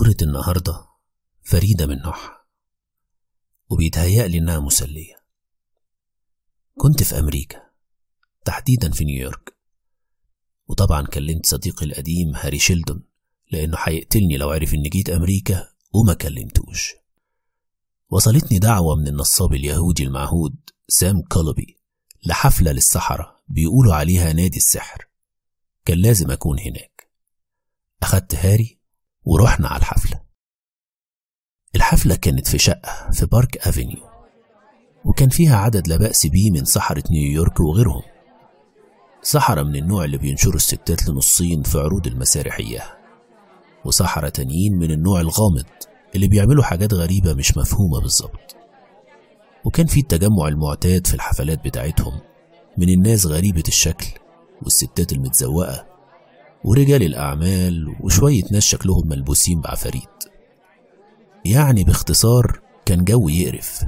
صورة النهاردة فريدة من نوعها وبيتهيألي إنها مسلية كنت في أمريكا تحديدا في نيويورك وطبعا كلمت صديقي القديم هاري شيلدون لأنه هيقتلني لو عرف إني جيت أمريكا وما كلمتوش وصلتني دعوة من النصاب اليهودي المعهود سام كولوبي لحفلة للسحرة بيقولوا عليها نادي السحر كان لازم أكون هناك أخدت هاري ورحنا على الحفلة الحفلة كانت في شقة في بارك أفينيو وكان فيها عدد لا بأس بيه من سحرة نيويورك وغيرهم سحرة من النوع اللي بينشروا الستات لنصين في عروض المسارحية وسحرة تانيين من النوع الغامض اللي بيعملوا حاجات غريبة مش مفهومة بالظبط وكان في التجمع المعتاد في الحفلات بتاعتهم من الناس غريبة الشكل والستات المتزوقة ورجال الأعمال وشوية ناس شكلهم ملبوسين بعفاريت يعني باختصار كان جو يقرف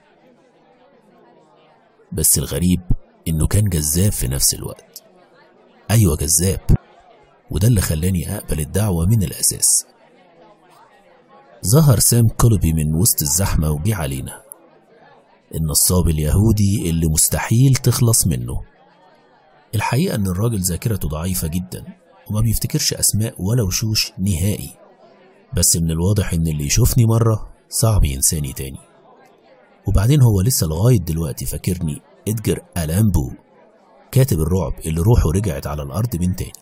بس الغريب إنه كان جذاب في نفس الوقت أيوة جذاب وده اللي خلاني أقبل الدعوة من الأساس ظهر سام كولوبي من وسط الزحمة وجه علينا النصاب اليهودي اللي مستحيل تخلص منه الحقيقة إن الراجل ذاكرته ضعيفة جدا وما بيفتكرش أسماء ولا وشوش نهائي بس من الواضح إن اللي يشوفني مرة صعب ينساني تاني وبعدين هو لسه لغاية دلوقتي فاكرني إدجر ألامبو كاتب الرعب اللي روحه رجعت على الأرض من تاني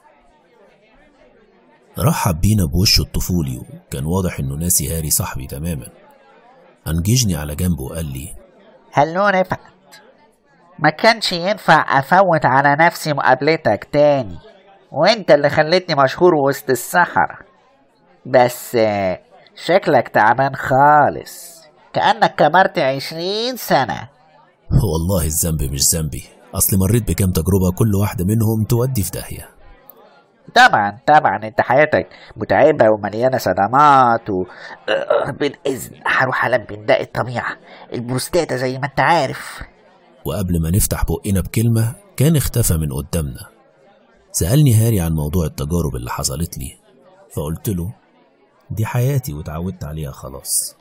رحب بينا بوشه الطفولي وكان واضح إنه ناسي هاري صاحبي تماما أنججني على جنبه وقال لي هلو رفعت ما كانش ينفع افوت على نفسي مقابلتك تاني وانت اللي خلتني مشهور وسط السحرة بس آه، شكلك تعبان خالص كأنك كبرت عشرين سنة والله الذنب مش ذنبي أصل مريت بكام تجربة كل واحدة منهم تودي في داهية طبعا طبعا انت حياتك متعبة ومليانة صدمات و آه، بالإذن هروح ألبي نداء الطبيعة البروستاتا زي ما انت عارف وقبل ما نفتح بقنا بكلمة كان اختفى من قدامنا سألني هاري عن موضوع التجارب اللي حصلت لي فقلت له دي حياتي واتعودت عليها خلاص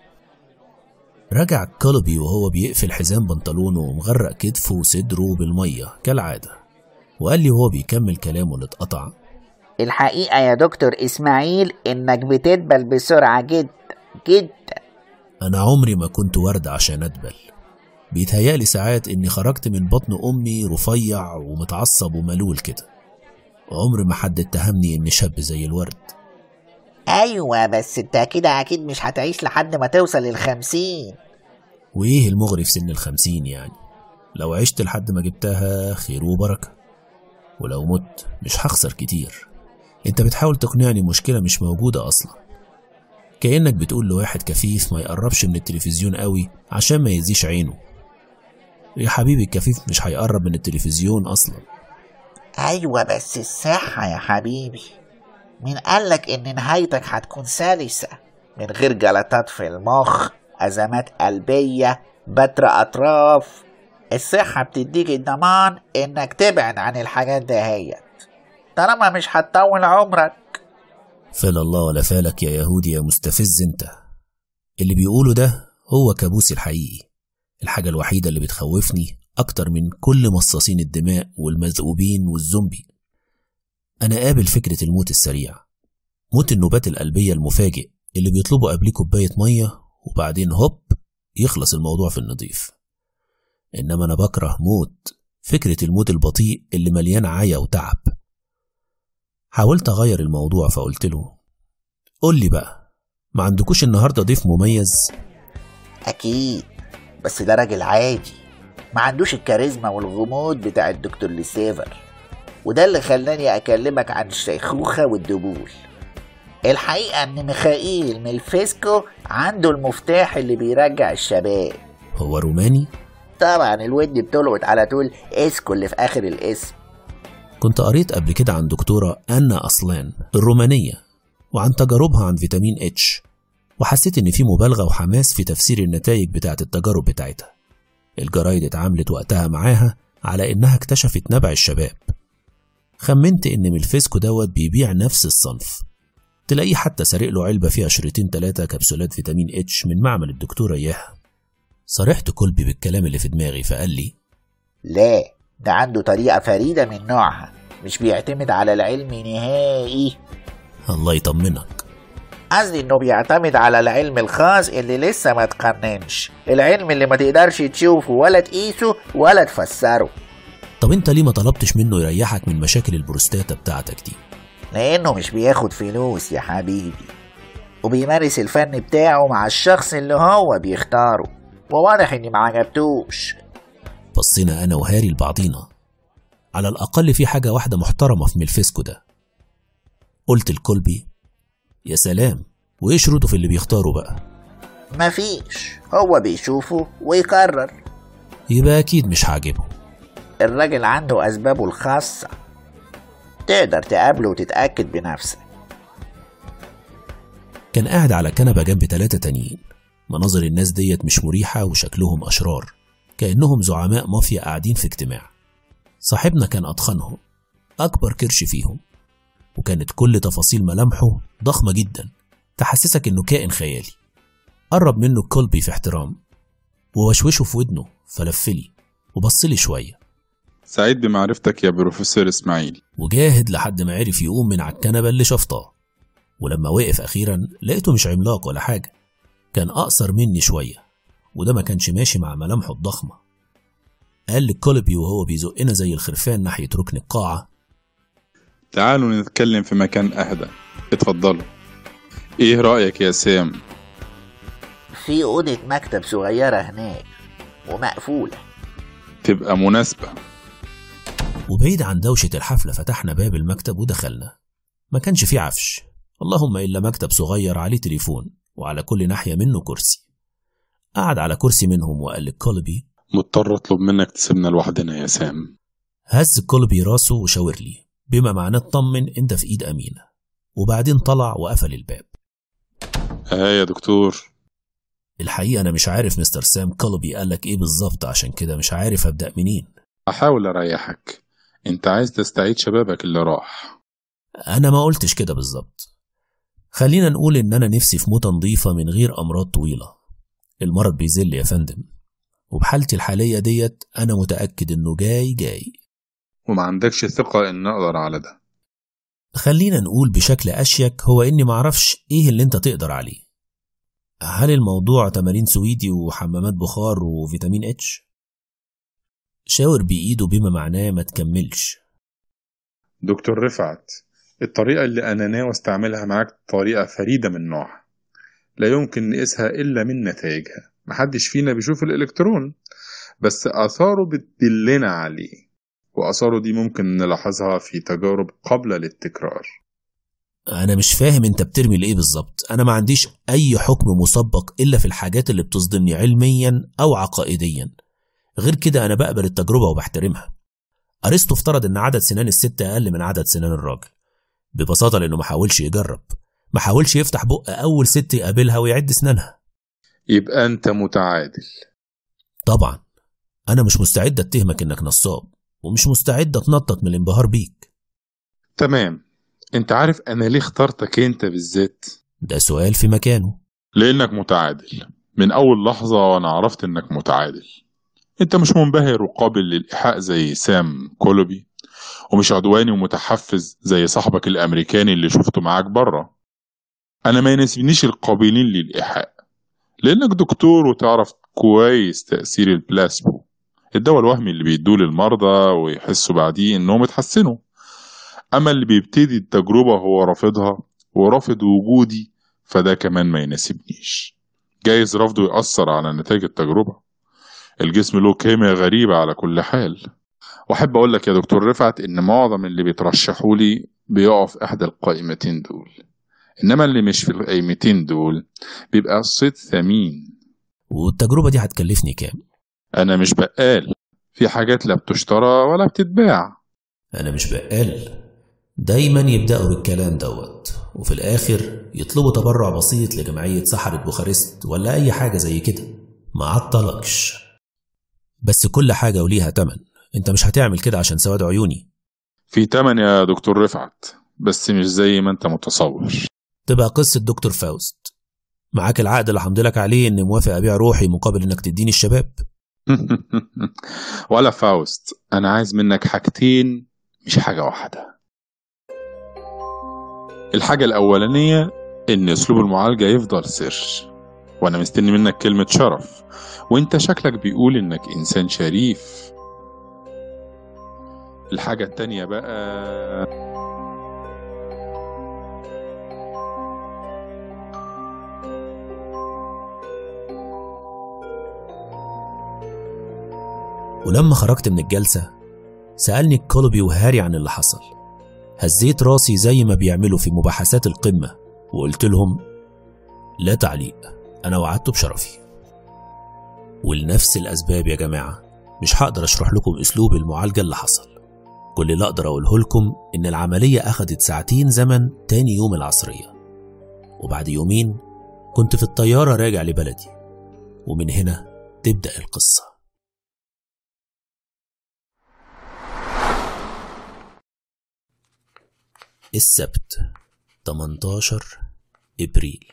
رجع كولوبي وهو بيقفل حزام بنطلونه ومغرق كتفه وصدره بالمية كالعادة وقال لي وهو بيكمل كلامه اللي اتقطع الحقيقة يا دكتور إسماعيل إنك بتدبل بسرعة جدا جدا أنا عمري ما كنت ورد عشان أدبل بيتهيألي ساعات إني خرجت من بطن أمي رفيع ومتعصب وملول كده عمر ما حد اتهمني إني شاب زي الورد أيوة بس انت كده أكيد مش هتعيش لحد ما توصل للخمسين وإيه المغري في سن الخمسين يعني لو عشت لحد ما جبتها خير وبركة ولو مت مش هخسر كتير انت بتحاول تقنعني مشكلة مش موجودة أصلا كأنك بتقول لواحد كفيف ما يقربش من التلفزيون قوي عشان ما يزيش عينه يا حبيبي الكفيف مش هيقرب من التلفزيون أصلا أيوة بس الصحة يا حبيبي مين قالك إن نهايتك هتكون سلسة من غير جلطات في المخ أزمات قلبية بتر أطراف الصحة بتديك الضمان إنك تبعد عن الحاجات دهيت طالما مش هتطول عمرك فلا الله ولا فالك يا يهودي يا مستفز انت اللي بيقوله ده هو كابوسي الحقيقي الحاجة الوحيدة اللي بتخوفني أكتر من كل مصاصين الدماء والمذؤوبين والزومبي أنا قابل فكرة الموت السريع موت النوبات القلبية المفاجئ اللي بيطلبوا قبليه كوباية مية وبعدين هوب يخلص الموضوع في النظيف إنما أنا بكره موت فكرة الموت البطيء اللي مليان عيا وتعب حاولت أغير الموضوع فقلت له قول لي بقى ما عندكوش النهاردة ضيف مميز أكيد بس ده راجل عادي ما عندوش الكاريزما والغموض بتاع الدكتور ليسيفر وده اللي خلاني أكلمك عن الشيخوخة والدبول الحقيقة إن ميخائيل ميلفيسكو عنده المفتاح اللي بيرجع الشباب هو روماني طبعا الود بتلقط على طول اسكو اللي في آخر الاسم كنت قريت قبل كده عن دكتورة أنا أصلان الرومانية وعن تجاربها عن فيتامين اتش وحسيت إن في مبالغة وحماس في تفسير النتائج بتاعة التجارب بتاعتها الجرايد اتعاملت وقتها معاها على إنها اكتشفت نبع الشباب خمنت إن ميلفيسكو دوت بيبيع نفس الصنف تلاقيه حتى سارق له علبة فيها شريطين تلاتة كبسولات فيتامين اتش من معمل الدكتورة إياها صرحت كولبي بالكلام اللي في دماغي فقال لي لا ده عنده طريقة فريدة من نوعها مش بيعتمد على العلم نهائي الله يطمنك قصدي انه بيعتمد على العلم الخاص اللي لسه ما تقننش العلم اللي ما تقدرش تشوفه ولا تقيسه ولا تفسره طب انت ليه ما طلبتش منه يريحك من مشاكل البروستاتا بتاعتك دي لانه مش بياخد فلوس يا حبيبي وبيمارس الفن بتاعه مع الشخص اللي هو بيختاره وواضح اني ما عجبتوش بصينا انا وهاري لبعضينا على الاقل في حاجة واحدة محترمة في ملفسكو ده قلت لكولبي يا سلام وايه شروطه في اللي بيختاره بقى مفيش هو بيشوفه ويقرر يبقى اكيد مش عاجبه الراجل عنده أسبابه الخاصة تقدر تقابله وتتأكد بنفسك كان قاعد على كنبة جنب تلاتة تانيين مناظر الناس ديت مش مريحة وشكلهم أشرار كأنهم زعماء مافيا قاعدين في اجتماع صاحبنا كان أتخنهم أكبر كرش فيهم وكانت كل تفاصيل ملامحه ضخمة جدا تحسسك إنه كائن خيالي قرب منه كولبي في احترام ووشوشه في ودنه فلفلي وبصلي شوية سعيد بمعرفتك يا بروفيسور إسماعيل وجاهد لحد ما عرف يقوم من على الكنبة اللي شفطاه ولما وقف أخيرا لقيته مش عملاق ولا حاجة كان أقصر مني شوية وده ما كانش ماشي مع ملامحه الضخمة قال لكولبي وهو بيزقنا زي الخرفان ناحية ركن القاعة تعالوا نتكلم في مكان أهدى اتفضلوا إيه رأيك يا سام في أوضة مكتب صغيرة هناك ومقفولة تبقى مناسبة وبعيد عن دوشة الحفلة فتحنا باب المكتب ودخلنا ما كانش فيه عفش اللهم إلا مكتب صغير عليه تليفون وعلى كل ناحية منه كرسي قعد على كرسي منهم وقال لكولبي مضطر أطلب منك تسيبنا لوحدنا يا سام هز كولبي راسه وشاور لي بما معناه اطمن انت في ايد امينه وبعدين طلع وقفل الباب ها يا دكتور الحقيقه انا مش عارف مستر سام كولبي قالك ايه بالظبط عشان كده مش عارف ابدا منين أحاول أريحك أنت عايز تستعيد شبابك اللي راح انا ما قلتش كده بالظبط خلينا نقول ان انا نفسي في موتة نظيفة من غير امراض طويلة المرض بيذل يا فندم وبحالتي الحالية ديت انا متأكد انه جاي جاي وما عندكش ثقة إن أقدر على ده خلينا نقول بشكل أشيك هو إني معرفش إيه اللي أنت تقدر عليه هل الموضوع تمارين سويدي وحمامات بخار وفيتامين اتش؟ شاور بإيده بما معناه ما تكملش دكتور رفعت الطريقة اللي أنا ناوي أستعملها معاك طريقة فريدة من نوعها لا يمكن نقيسها إلا من نتائجها محدش فينا بيشوف الإلكترون بس آثاره بتدلنا عليه وآثاره دي ممكن نلاحظها في تجارب قابلة للتكرار أنا مش فاهم أنت بترمي لإيه بالظبط أنا ما عنديش أي حكم مسبق إلا في الحاجات اللي بتصدمني علميا أو عقائديا غير كده أنا بقبل التجربة وبحترمها أرسطو افترض إن عدد سنان الست أقل من عدد سنان الراجل ببساطة لأنه ما حاولش يجرب ما حاولش يفتح بق أول ست يقابلها ويعد سنانها يبقى أنت متعادل طبعا أنا مش مستعد أتهمك إنك نصاب ومش مستعد أتنطط من الانبهار بيك تمام أنت عارف أنا ليه اخترتك أنت بالذات ده سؤال في مكانه لأنك متعادل من أول لحظة وأنا عرفت إنك متعادل أنت مش منبهر وقابل للإيحاء زي سام كولوبي ومش عدواني ومتحفز زي صاحبك الأمريكاني اللي شفته معاك بره أنا ما يناسبنيش القابلين للإيحاء لأنك دكتور وتعرف كويس تأثير البلاسبو الدواء الوهمي اللي بيدوه للمرضى ويحسوا بعديه إنهم اتحسنوا أما اللي بيبتدي التجربة هو رافضها ورافض وجودي فده كمان ما يناسبنيش جايز رفضه يأثر على نتائج التجربة الجسم له كيمياء غريبة على كل حال وأحب أقول لك يا دكتور رفعت إن معظم اللي بيترشحوا لي بيقعوا في إحدى القائمتين دول إنما اللي مش في القائمتين دول بيبقى الصيد ثمين والتجربة دي هتكلفني كام؟ أنا مش بقال في حاجات لا بتشترى ولا بتتباع أنا مش بقال دايما يبدأوا بالكلام دوت وفي الآخر يطلبوا تبرع بسيط لجمعية سحرة بوخارست ولا أي حاجة زي كده ما عطلكش بس كل حاجة وليها تمن انت مش هتعمل كده عشان سواد عيوني في تمن يا دكتور رفعت بس مش زي ما انت متصور تبقى قصة دكتور فاوست معاك العقد اللي همضي لك عليه إني موافق أبيع روحي مقابل إنك تديني الشباب ولا فاوست انا عايز منك حاجتين مش حاجة واحدة الحاجة الأولانية إن أسلوب المعالجة يفضل سر وأنا مستني منك كلمة شرف وأنت شكلك بيقول إنك إنسان شريف الحاجة التانية بقى ولما خرجت من الجلسة سألني كولوبي وهاري عن اللي حصل هزيت راسي زي ما بيعملوا في مباحثات القمة وقلت لهم لا تعليق أنا وعدت بشرفي ولنفس الأسباب يا جماعة مش هقدر أشرح لكم أسلوب المعالجة اللي حصل كل اللي أقدر أقوله لكم إن العملية أخدت ساعتين زمن تاني يوم العصرية وبعد يومين كنت في الطيارة راجع لبلدي ومن هنا تبدأ القصة السبت 18 إبريل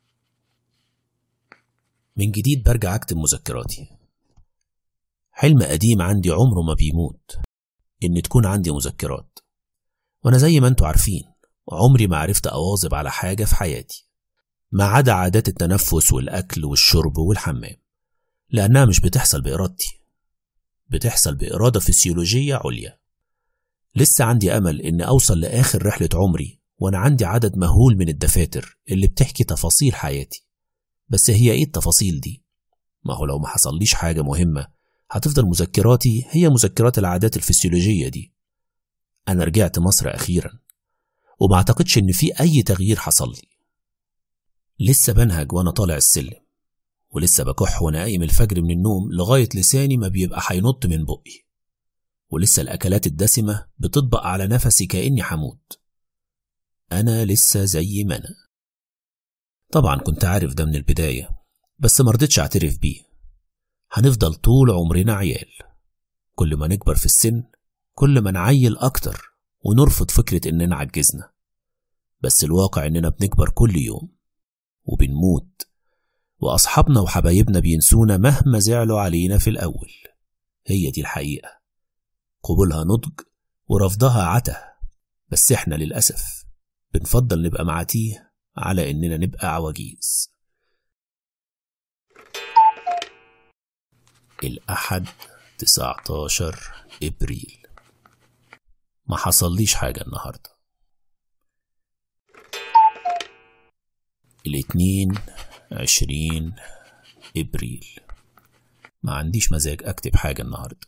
من جديد برجع أكتب مذكراتي حلم قديم عندي عمره ما بيموت إن تكون عندي مذكرات وأنا زي ما أنتوا عارفين عمري ما عرفت أواظب على حاجة في حياتي ما عدا عادات التنفس والأكل والشرب والحمام لأنها مش بتحصل بإرادتي بتحصل بإرادة فسيولوجية عليا لسه عندي أمل إن أوصل لآخر رحلة عمري وأنا عندي عدد مهول من الدفاتر اللي بتحكي تفاصيل حياتي بس هي إيه التفاصيل دي؟ ما هو لو ما حصليش حاجة مهمة هتفضل مذكراتي هي مذكرات العادات الفسيولوجية دي أنا رجعت مصر أخيرا وما أعتقدش إن في أي تغيير حصل لي لسه بنهج وأنا طالع السلم ولسه بكح وأنا قايم الفجر من النوم لغاية لساني ما بيبقى هينط من بقي ولسه الأكلات الدسمة بتطبق على نفسي كأني هموت أنا لسه زي ما أنا طبعا كنت عارف ده من البداية بس مرضتش أعترف بيه هنفضل طول عمرنا عيال كل ما نكبر في السن كل ما نعيل أكتر ونرفض فكرة إننا عجزنا بس الواقع إننا بنكبر كل يوم وبنموت وأصحابنا وحبايبنا بينسونا مهما زعلوا علينا في الأول هي دي الحقيقة قبولها نضج ورفضها عته بس احنا للأسف بنفضل نبقى معاتيه على إننا نبقى عواجيز الأحد 19 إبريل ما حصليش حاجة النهاردة الاتنين عشرين إبريل ما عنديش مزاج أكتب حاجة النهاردة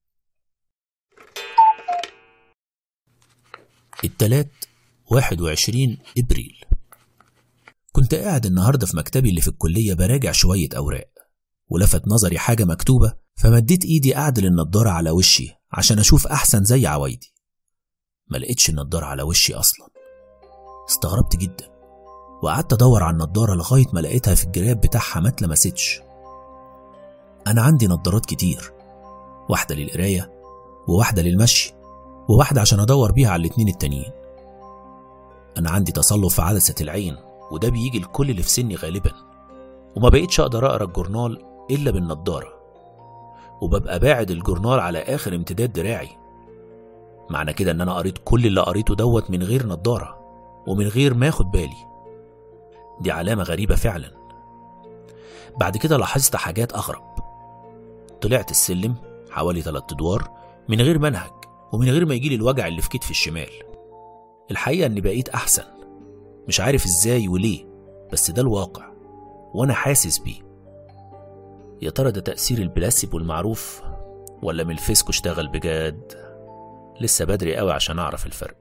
التلات واحد وعشرين إبريل كنت قاعد النهاردة في مكتبي اللي في الكلية براجع شوية أوراق ولفت نظري حاجة مكتوبة فمديت إيدي أعدل النضارة على وشي عشان أشوف أحسن زي عوايدي ما لقيتش النضارة على وشي أصلا استغربت جدا وقعدت أدور على النضارة لغاية ما لقيتها في الجراب بتاعها ما اتلمستش أنا عندي نضارات كتير واحدة للقراية وواحدة للمشي وواحدة عشان أدور بيها على الاتنين التانيين أنا عندي تصلب في عدسة العين وده بيجي لكل اللي في سني غالبا وما بقيتش أقدر أقرأ الجورنال إلا بالنضارة وببقى باعد الجورنال على آخر امتداد دراعي معنى كده إن أنا قريت كل اللي قريته دوت من غير نضارة ومن غير ما أخد بالي دي علامة غريبة فعلا بعد كده لاحظت حاجات أغرب طلعت السلم حوالي تلات أدوار من غير منهج ومن غير ما يجيلي الوجع اللي في كتفي الشمال الحقيقة إني بقيت أحسن مش عارف إزاي وليه بس ده الواقع وأنا حاسس بيه يا ترى ده تأثير البلاسيبو المعروف ولا من الفيسكو اشتغل بجد لسه بدري قوي عشان أعرف الفرق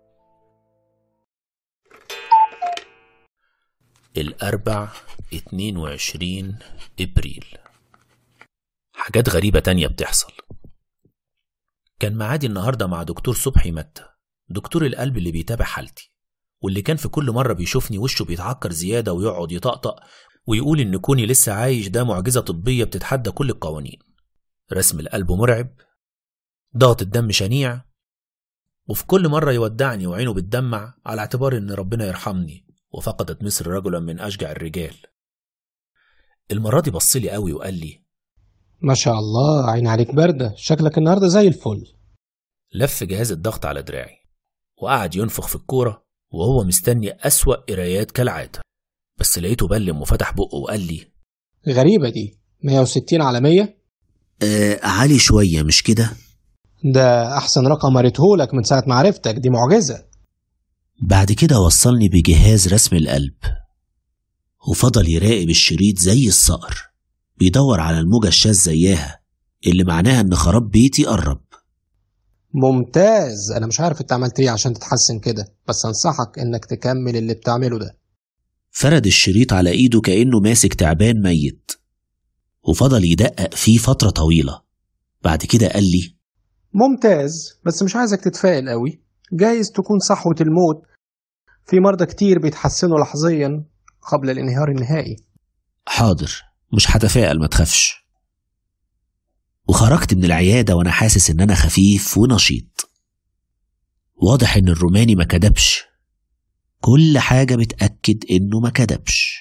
الأربع اتنين وعشرين إبريل حاجات غريبة تانية بتحصل كان معادي النهاردة مع دكتور صبحي متى دكتور القلب اللي بيتابع حالتي واللي كان في كل مرة بيشوفني وشه بيتعكر زيادة ويقعد يطقطق ويقول إن كوني لسه عايش ده معجزة طبية بتتحدى كل القوانين رسم القلب مرعب ضغط الدم شنيع وفي كل مرة يودعني وعينه بتدمع على اعتبار إن ربنا يرحمني وفقدت مصر رجلا من أشجع الرجال المرة دي بصلي قوي وقال لي ما شاء الله عين عليك باردة شكلك النهاردة زي الفل لف جهاز الضغط على دراعي وقعد ينفخ في الكورة وهو مستني أسوأ قرايات كالعادة بس لقيته بلم وفتح بقه وقال لي غريبة دي 160 على 100 آه عالي شوية مش كده؟ ده أحسن رقم قريتهولك من ساعة ما عرفتك دي معجزة بعد كده وصلني بجهاز رسم القلب وفضل يراقب الشريط زي الصقر بيدور على الموجة الشاذة إياها اللي معناها إن خراب بيتي قرب ممتاز أنا مش عارف أنت عملت إيه عشان تتحسن كده بس أنصحك إنك تكمل اللي بتعمله ده فرد الشريط على إيده كأنه ماسك تعبان ميت وفضل يدقق فيه فترة طويلة بعد كده قال لي ممتاز بس مش عايزك تتفائل قوي جايز تكون صحوة الموت في مرضى كتير بيتحسنوا لحظيا قبل الانهيار النهائي حاضر مش هتفائل ما تخافش وخرجت من العيادة وأنا حاسس إن أنا خفيف ونشيط واضح إن الروماني ما كدبش كل حاجة بتأكد إنه ما كدبش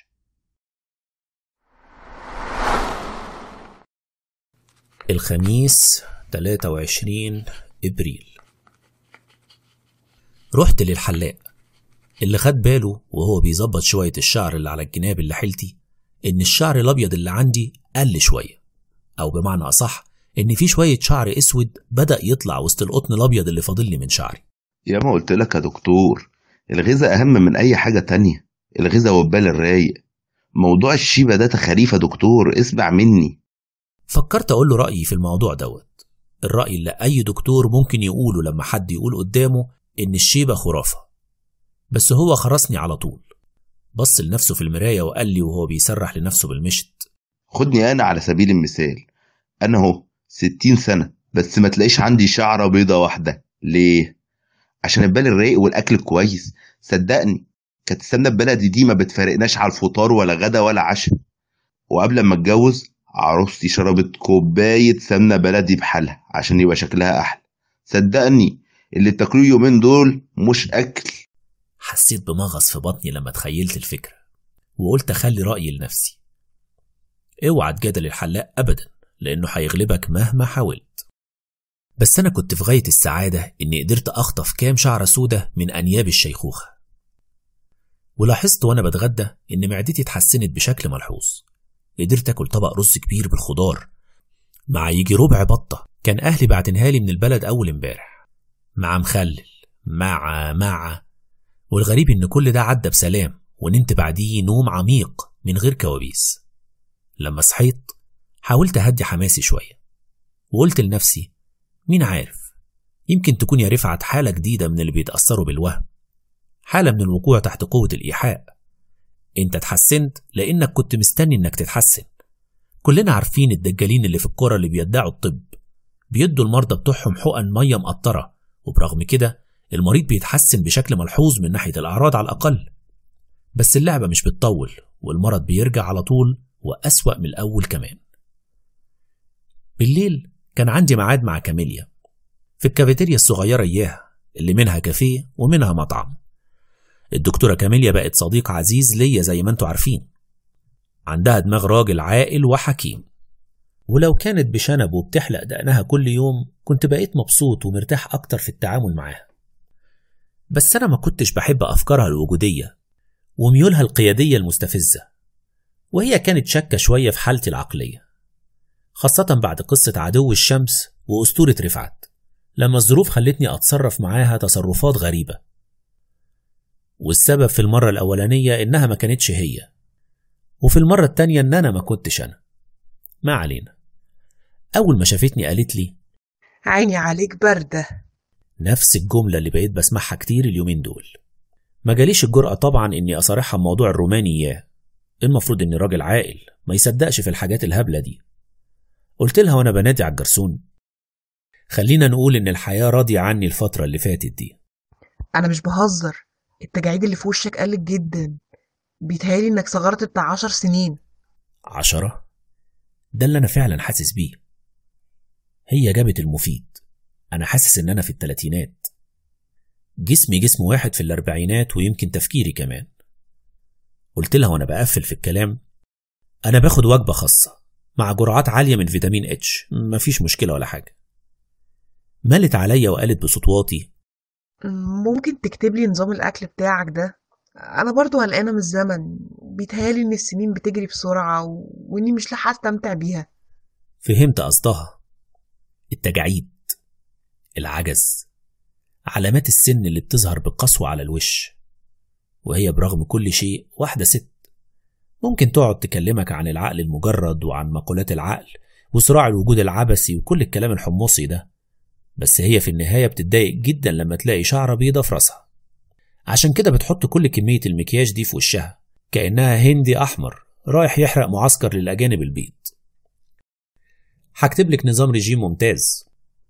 الخميس 23 إبريل رحت للحلاق اللي خد باله وهو بيظبط شوية الشعر اللي على الجناب اللي حيلتي إن الشعر الأبيض اللي عندي قل شوية أو بمعنى أصح إن في شوية شعر أسود بدأ يطلع وسط القطن الأبيض اللي فاضل لي من شعري يا ما قلت لك يا دكتور الغذاء أهم من أي حاجة تانية الغذاء والبال الرايق موضوع الشيبة ده تخاريف يا دكتور اسمع مني فكرت أقول له رأيي في الموضوع دوت الرأي اللي أي دكتور ممكن يقوله لما حد يقول قدامه إن الشيبة خرافة بس هو خرسني على طول بص لنفسه في المراية وقال لي وهو بيسرح لنفسه بالمشط خدني أنا على سبيل المثال أنا أهو ستين سنة بس ما تلاقيش عندي شعرة بيضة واحدة ليه؟ عشان البال الرايق والأكل الكويس صدقني كانت السمنة البلدي دي ما بتفارقناش على الفطار ولا غدا ولا عشاء وقبل ما اتجوز عروستي شربت كوباية سمنة بلدي بحالها عشان يبقى شكلها أحلى صدقني اللي بتاكلوه يومين دول مش أكل حسيت بمغص في بطني لما تخيلت الفكرة وقلت أخلي رأيي لنفسي اوعى تجادل الحلاق أبدا لأنه هيغلبك مهما حاولت بس أنا كنت في غاية السعادة إني قدرت أخطف كام شعرة سودة من أنياب الشيخوخة ولاحظت وأنا بتغدى إن معدتي اتحسنت بشكل ملحوظ قدرت آكل طبق رز كبير بالخضار مع يجي ربع بطة كان أهلي بعتنها لي من البلد أول امبارح مع مخلل مع مع والغريب إن كل ده عدى بسلام ونمت بعديه نوم عميق من غير كوابيس لما صحيت حاولت أهدي حماسي شوية وقلت لنفسي مين عارف يمكن تكون يا رفعت حالة جديدة من اللي بيتأثروا بالوهم حالة من الوقوع تحت قوة الإيحاء انت اتحسنت لانك كنت مستني انك تتحسن كلنا عارفين الدجالين اللي في الكرة اللي بيدعوا الطب بيدوا المرضى بتوعهم حقن مية مقطرة وبرغم كده المريض بيتحسن بشكل ملحوظ من ناحية الأعراض على الأقل بس اللعبة مش بتطول والمرض بيرجع على طول وأسوأ من الأول كمان بالليل كان عندي ميعاد مع كاميليا في الكافيتيريا الصغيرة إياها اللي منها كافيه ومنها مطعم الدكتورة كاميليا بقت صديق عزيز ليا زي ما انتوا عارفين عندها دماغ راجل عاقل وحكيم ولو كانت بشنب وبتحلق دقنها كل يوم كنت بقيت مبسوط ومرتاح أكتر في التعامل معاها بس أنا ما كنتش بحب أفكارها الوجودية وميولها القيادية المستفزة وهي كانت شاكة شوية في حالتي العقلية خاصة بعد قصة عدو الشمس وأسطورة رفعت لما الظروف خلتني أتصرف معاها تصرفات غريبة والسبب في المرة الأولانية إنها ما كانتش هي وفي المرة التانية إن أنا ما كنتش أنا ما علينا أول ما شافتني قالت لي عيني عليك باردة نفس الجملة اللي بقيت بسمعها كتير اليومين دول ما جاليش الجرأة طبعا إني أصارحها بموضوع الروماني إياه المفروض إني راجل عاقل ما يصدقش في الحاجات الهبلة دي قلت لها وأنا بنادي على الجرسون خلينا نقول إن الحياة راضية عني الفترة اللي فاتت دي أنا مش بهزر التجاعيد اللي في وشك قلت جدا بيتهيألي إنك صغرت بتاع عشر سنين عشرة ده اللي أنا فعلا حاسس بيه هي جابت المفيد أنا حاسس إن أنا في التلاتينات جسمي جسم واحد في الأربعينات ويمكن تفكيري كمان قلت لها وأنا بقفل في الكلام أنا باخد وجبة خاصة مع جرعات عالية من فيتامين اتش مفيش مشكلة ولا حاجة مالت عليا وقالت بصوت واطي ممكن تكتب لي نظام الأكل بتاعك ده أنا برضو قلقانة من الزمن بيتهيألي إن السنين بتجري بسرعة و... وإني مش لاحقة أستمتع بيها فهمت قصدها التجاعيد العجز علامات السن اللي بتظهر بقسوة على الوش وهي برغم كل شيء واحدة ست ممكن تقعد تكلمك عن العقل المجرد وعن مقولات العقل وصراع الوجود العبثي وكل الكلام الحمصي ده بس هي في النهاية بتتضايق جدا لما تلاقي شعرة بيضة في راسها عشان كده بتحط كل كمية المكياج دي في وشها كأنها هندي أحمر رايح يحرق معسكر للأجانب البيض هكتب لك نظام رجيم ممتاز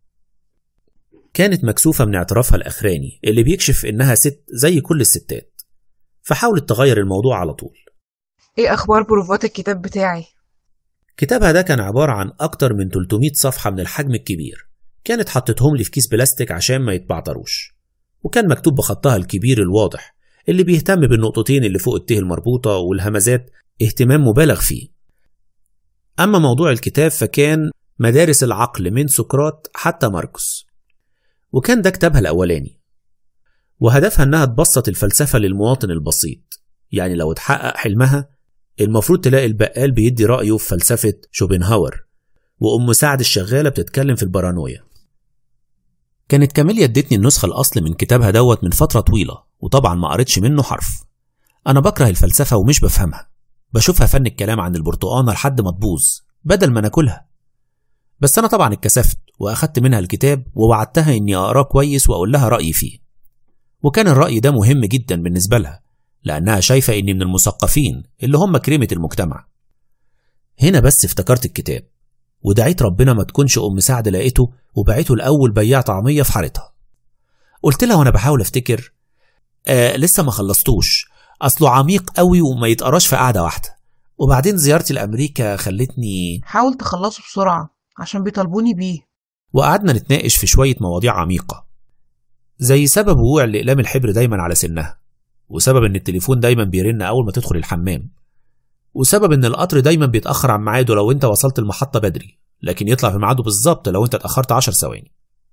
كانت مكسوفة من اعترافها الأخراني اللي بيكشف إنها ست زي كل الستات فحاولت تغير الموضوع على طول إيه أخبار بروفات الكتاب بتاعي؟ كتابها ده كان عبارة عن أكتر من 300 صفحة من الحجم الكبير كانت حطتهم لي في كيس بلاستيك عشان ما يتبعتروش وكان مكتوب بخطها الكبير الواضح اللي بيهتم بالنقطتين اللي فوق الته المربوطة والهمزات اهتمام مبالغ فيه أما موضوع الكتاب فكان مدارس العقل من سقراط حتى ماركوس وكان ده كتابها الأولاني وهدفها إنها تبسط الفلسفة للمواطن البسيط يعني لو اتحقق حلمها المفروض تلاقي البقال بيدي رأيه في فلسفة شوبنهاور وأم سعد الشغالة بتتكلم في البارانويا كانت كاميليا ادتني النسخة الأصل من كتابها دوت من فترة طويلة وطبعا ما قريتش منه حرف أنا بكره الفلسفة ومش بفهمها بشوفها فن الكلام عن البرتقانة لحد ما تبوظ بدل ما ناكلها بس أنا طبعا اتكسفت وأخدت منها الكتاب ووعدتها إني أقراه كويس وأقول لها رأيي فيه وكان الرأي ده مهم جدا بالنسبة لها لأنها شايفة إني من المثقفين اللي هم كريمة المجتمع هنا بس افتكرت الكتاب ودعيت ربنا ما تكونش أم سعد لقيته وبعته الأول بياع طعمية في حارتها قلت لها وأنا بحاول أفتكر آه لسه ما خلصتوش أصله عميق قوي وما يتقراش في قعدة واحدة وبعدين زيارتي لأمريكا خلتني حاول تخلصه بسرعة عشان بيطالبوني بيه وقعدنا نتناقش في شوية مواضيع عميقة زي سبب وقوع الأقلام الحبر دايما على سنها وسبب إن التليفون دايما بيرن أول ما تدخل الحمام وسبب إن القطر دايما بيتأخر عن ميعاده لو أنت وصلت المحطة بدري لكن يطلع في ميعاده بالظبط لو أنت اتأخرت عشر ثواني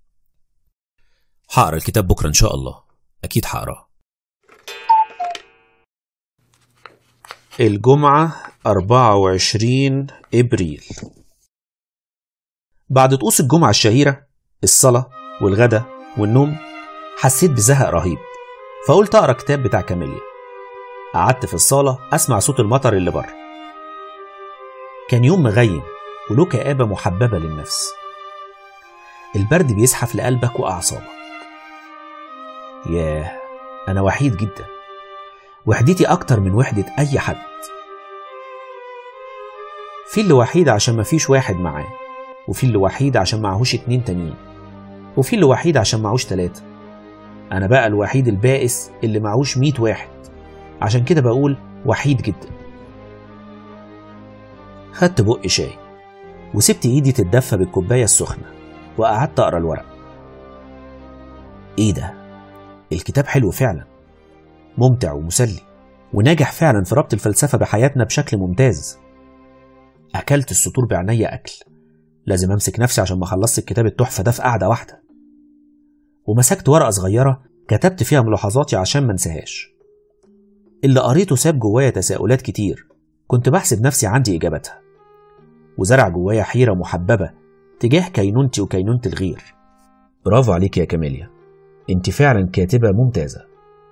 هقرا الكتاب بكرة إن شاء الله أكيد هقراه الجمعة 24 إبريل بعد طقوس الجمعة الشهيرة الصلاة والغدا والنوم حسيت بزهق رهيب فقلت أقرأ كتاب بتاع كاميليا قعدت في الصالة أسمع صوت المطر اللي بره كان يوم مغيم وله كآبة محببة للنفس البرد بيزحف لقلبك وأعصابك ياه أنا وحيد جدا وحدتي أكتر من وحدة أي حد في اللي وحيد عشان مفيش واحد معاه وفي اللي وحيد عشان معهوش اتنين تانيين وفي اللي وحيد عشان معهوش تلاتة أنا بقى الوحيد البائس اللي معهوش ميت واحد عشان كده بقول وحيد جدا خدت بق شاي وسبت ايدي تتدفى بالكوباية السخنة وقعدت أقرأ الورق ايه ده الكتاب حلو فعلا ممتع ومسلي وناجح فعلا في ربط الفلسفة بحياتنا بشكل ممتاز أكلت السطور بعناية أكل لازم أمسك نفسي عشان ما خلصت الكتاب التحفة ده في قعدة واحدة ومسكت ورقة صغيرة كتبت فيها ملاحظاتي عشان ما انساهاش اللي قريته ساب جوايا تساؤلات كتير كنت بحسب نفسي عندي إجابتها وزرع جوايا حيرة محببة تجاه كينونتي وكينونة الغير برافو عليك يا كاميليا انت فعلا كاتبة ممتازة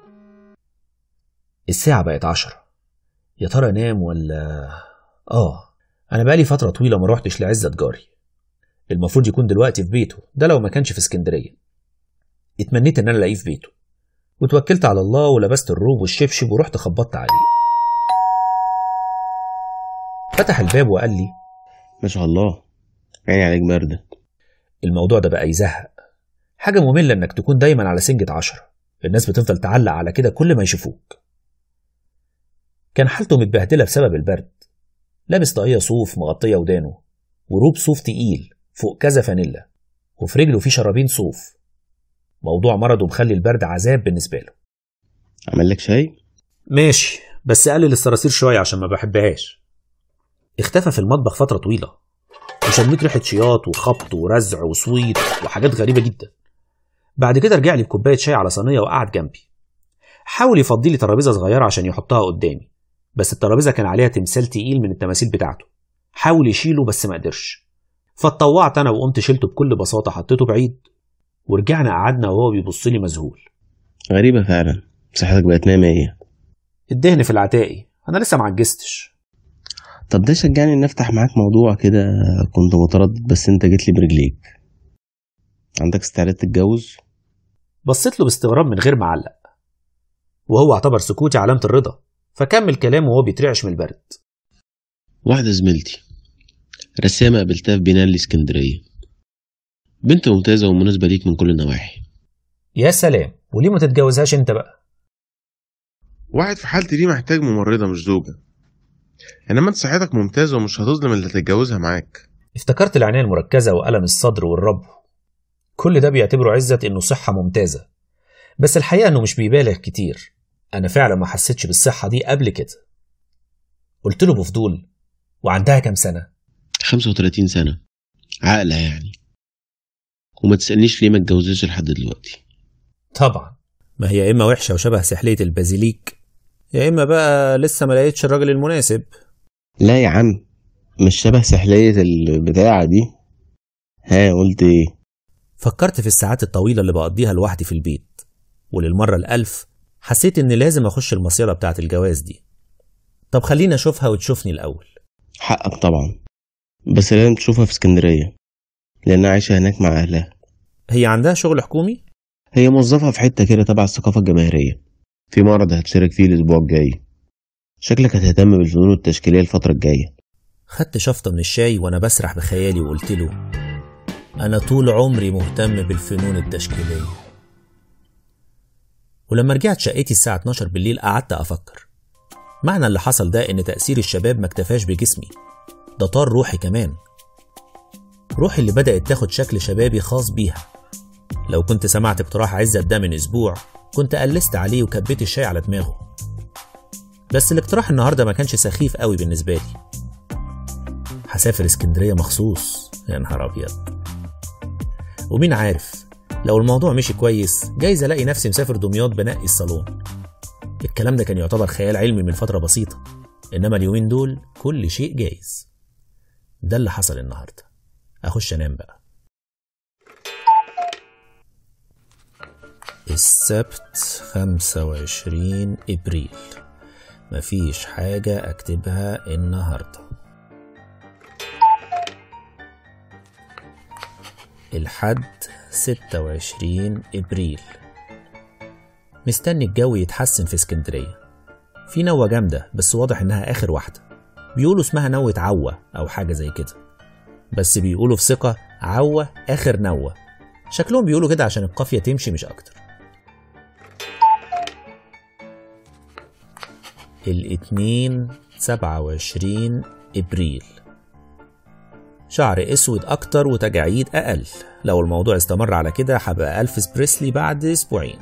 الساعة بقت عشرة يا ترى انام ولا اه انا بقالي فترة طويلة ما روحتش لعزت جاري المفروض يكون دلوقتي في بيته ده لو ما كانش في اسكندرية اتمنيت ان انا الاقيه في بيته وتوكلت على الله ولبست الروب والشبشب ورحت خبطت عليه فتح الباب وقال لي ما شاء الله عيني عليك باردة الموضوع ده بقى يزهق حاجة مملة انك تكون دايما على سنجة عشرة الناس بتفضل تعلق على كده كل ما يشوفوك كان حالته متبهدلة بسبب البرد لابس طاقية صوف مغطية ودانه وروب صوف تقيل فوق كذا فانيلا وفي رجله في شرابين صوف موضوع مرضه مخلي البرد عذاب بالنسبة له عمل لك شاي ماشي بس قلل الصراصير شوية عشان ما بحبهاش اختفى في المطبخ فترة طويلة وشميت ريحة شياط وخبط ورزع وصويت وحاجات غريبة جدا بعد كده رجع لي بكوباية شاي على صينية وقعد جنبي حاول يفضي لي ترابيزة صغيرة عشان يحطها قدامي بس الترابيزة كان عليها تمثال تقيل من التماثيل بتاعته حاول يشيله بس ما قدرش فاتطوعت انا وقمت شيلته بكل بساطة حطيته بعيد ورجعنا قعدنا وهو بيبص لي مذهول غريبة فعلا صحتك بقت مية مية الدهن في العتاقي انا لسه ما عجزتش طب ده شجعني إن أفتح معاك موضوع كده كنت متردد بس أنت جيت لي برجليك عندك استعداد تتجوز؟ بصيت له باستغراب من غير ما اعلق وهو اعتبر سكوتي علامة الرضا فكمل كلامه وهو بيترعش من البرد واحدة زميلتي رسامة قابلتها في بناء الإسكندرية بنت ممتازة ومناسبة ليك من كل النواحي يا سلام وليه ما تتجوزهاش انت بقى واحد في حالتي دي محتاج ممرضة مش زوجة انما انت صحتك ممتازة ومش هتظلم اللي هتتجوزها معاك افتكرت العناية المركزة وألم الصدر والرب كل ده بيعتبره عزة إنه صحة ممتازة بس الحقيقة إنه مش بيبالغ كتير أنا فعلا ما حسيتش بالصحة دي قبل كده قلت له بفضول وعندها كام سنة 35 سنة عاقلة يعني وما تسألنيش ليه ما اتجوزتش لحد دلوقتي طبعا ما هي يا إما وحشة وشبه سحلية البازيليك يا إما بقى لسه ما لقيتش الراجل المناسب لا يا عم مش شبه سحلية البتاعة دي ها قلت ايه فكرت في الساعات الطويلة اللي بقضيها لوحدي في البيت وللمرة الألف حسيت إني لازم أخش المصيدة بتاعة الجواز دي طب خليني أشوفها وتشوفني الأول حقك طبعا بس لازم تشوفها في اسكندرية لأنها عايشة هناك مع أهلها هي عندها شغل حكومي؟ هي موظفة في حتة كده تبع الثقافة الجماهيرية في معرض هتشارك فيه الأسبوع الجاي شكلك هتهتم بالفنون التشكيلية الفترة الجاية خدت شفطة من الشاي وأنا بسرح بخيالي وقلت له أنا طول عمري مهتم بالفنون التشكيلية ولما رجعت شقتي الساعة 12 بالليل قعدت أفكر معنى اللي حصل ده إن تأثير الشباب ما اكتفاش بجسمي ده طار روحي كمان روحي اللي بدأت تاخد شكل شبابي خاص بيها لو كنت سمعت اقتراح عزت ده من أسبوع كنت قلست عليه وكبيت الشاي على دماغه بس الاقتراح النهاردة ما كانش سخيف قوي بالنسبة لي هسافر اسكندرية مخصوص يا نهار أبيض ومين عارف لو الموضوع مشي كويس جايز ألاقي نفسي مسافر دمياط بنقي الصالون الكلام ده كان يعتبر خيال علمي من فترة بسيطة إنما اليومين دول كل شيء جايز ده اللي حصل النهاردة أخش أنام بقى السبت 25 إبريل مفيش حاجة أكتبها النهاردة الحد 26 إبريل مستني الجو يتحسن في اسكندرية في نوة جامدة بس واضح إنها آخر واحدة بيقولوا اسمها نوة عوة أو حاجة زي كده بس بيقولوا في ثقة عوة آخر نوة شكلهم بيقولوا كده عشان القافية تمشي مش أكتر الاثنين سبعة وعشرين إبريل شعر أسود أكتر وتجاعيد أقل لو الموضوع استمر على كده هبقى ألفس بريسلي بعد أسبوعين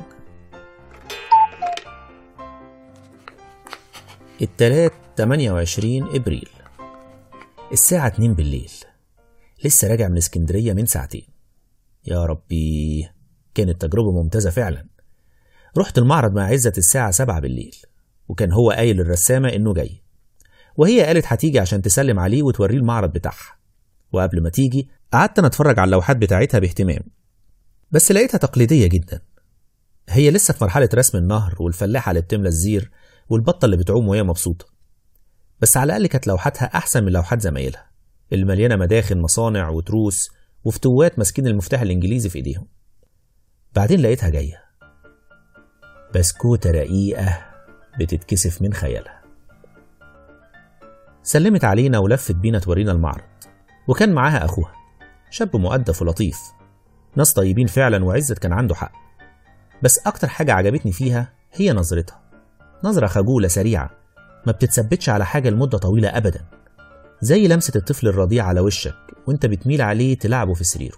التلات 28 إبريل الساعة 2 بالليل لسه راجع من اسكندرية من ساعتين يا ربي كانت تجربة ممتازة فعلا رحت المعرض مع عزة الساعة 7 بالليل وكان هو قايل للرسامة إنه جاي وهي قالت هتيجي عشان تسلم عليه وتوريه المعرض بتاعها وقبل ما تيجي قعدت أنا أتفرج على اللوحات بتاعتها باهتمام بس لقيتها تقليدية جدا هي لسه في مرحلة رسم النهر والفلاحة اللي بتملى الزير والبطة اللي بتعوم وهي مبسوطة بس على الأقل كانت لوحاتها أحسن من لوحات زمايلها اللي مليانة مداخل مصانع وتروس وفتوات ماسكين المفتاح الإنجليزي في إيديهم بعدين لقيتها جاية بسكوتة رقيقة بتتكسف من خيالها سلمت علينا ولفت بينا تورينا المعرض وكان معاها أخوها شاب مؤدب ولطيف ناس طيبين فعلا وعزت كان عنده حق بس أكتر حاجة عجبتني فيها هي نظرتها نظرة خجولة سريعة ما بتتثبتش على حاجة لمدة طويلة أبدا زي لمسة الطفل الرضيع على وشك وانت بتميل عليه تلعبه في سريره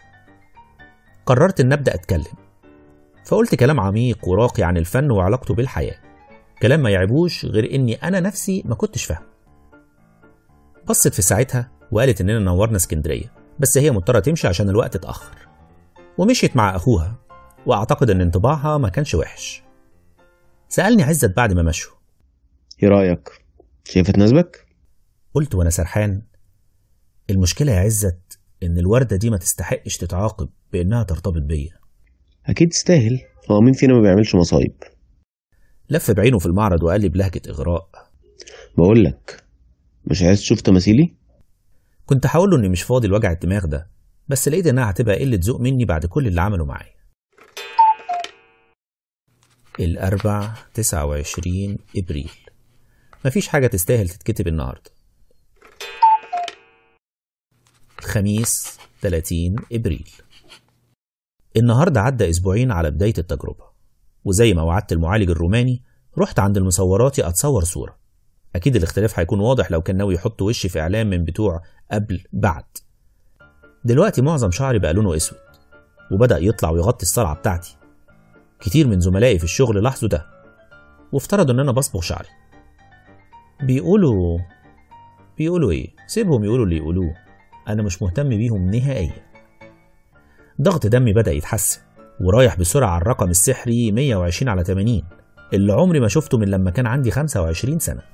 قررت ان ابدا اتكلم فقلت كلام عميق وراقي عن الفن وعلاقته بالحياه كلام ما يعيبوش غير إني أنا نفسي ما كنتش فاهم بصت في ساعتها وقالت إننا نورنا اسكندرية بس هي مضطرة تمشي عشان الوقت اتأخر ومشيت مع أخوها وأعتقد إن انطباعها ما كانش وحش سألني عزت بعد ما مشوا ايه رأيك شايفها تناسبك قلت وأنا سرحان المشكلة يا عزت إن الوردة دي ما تستحقش تتعاقب بإنها ترتبط بيا اكيد تستاهل هو مين فينا ما بيعملش مصايب لف بعينه في المعرض وقال لي بلهجة إغراء بقول لك مش عايز تشوف تماثيلي كنت هقول له إني مش فاضي لوجع الدماغ ده بس لقيت إنها هتبقى قلة ذوق مني بعد كل اللي عمله معايا الأربع تسعة وعشرين إبريل مفيش حاجة تستاهل تتكتب النهاردة الخميس 30 إبريل النهاردة عدى أسبوعين على بداية التجربة وزي ما وعدت المعالج الروماني رحت عند المصوراتي أتصور صورة أكيد الاختلاف هيكون واضح لو كان ناوي يحط وشي في إعلام من بتوع قبل بعد دلوقتي معظم شعري بقى لونه أسود وبدأ يطلع ويغطي الصلعة بتاعتي كتير من زملائي في الشغل لاحظوا ده وافترضوا إن أنا بصبغ شعري بيقولوا بيقولوا إيه سيبهم يقولوا اللي يقولوه أنا مش مهتم بيهم نهائيا ضغط دمي بدأ يتحسن ورايح بسرعة على الرقم السحري 120 على 80 اللي عمري ما شفته من لما كان عندي 25 سنة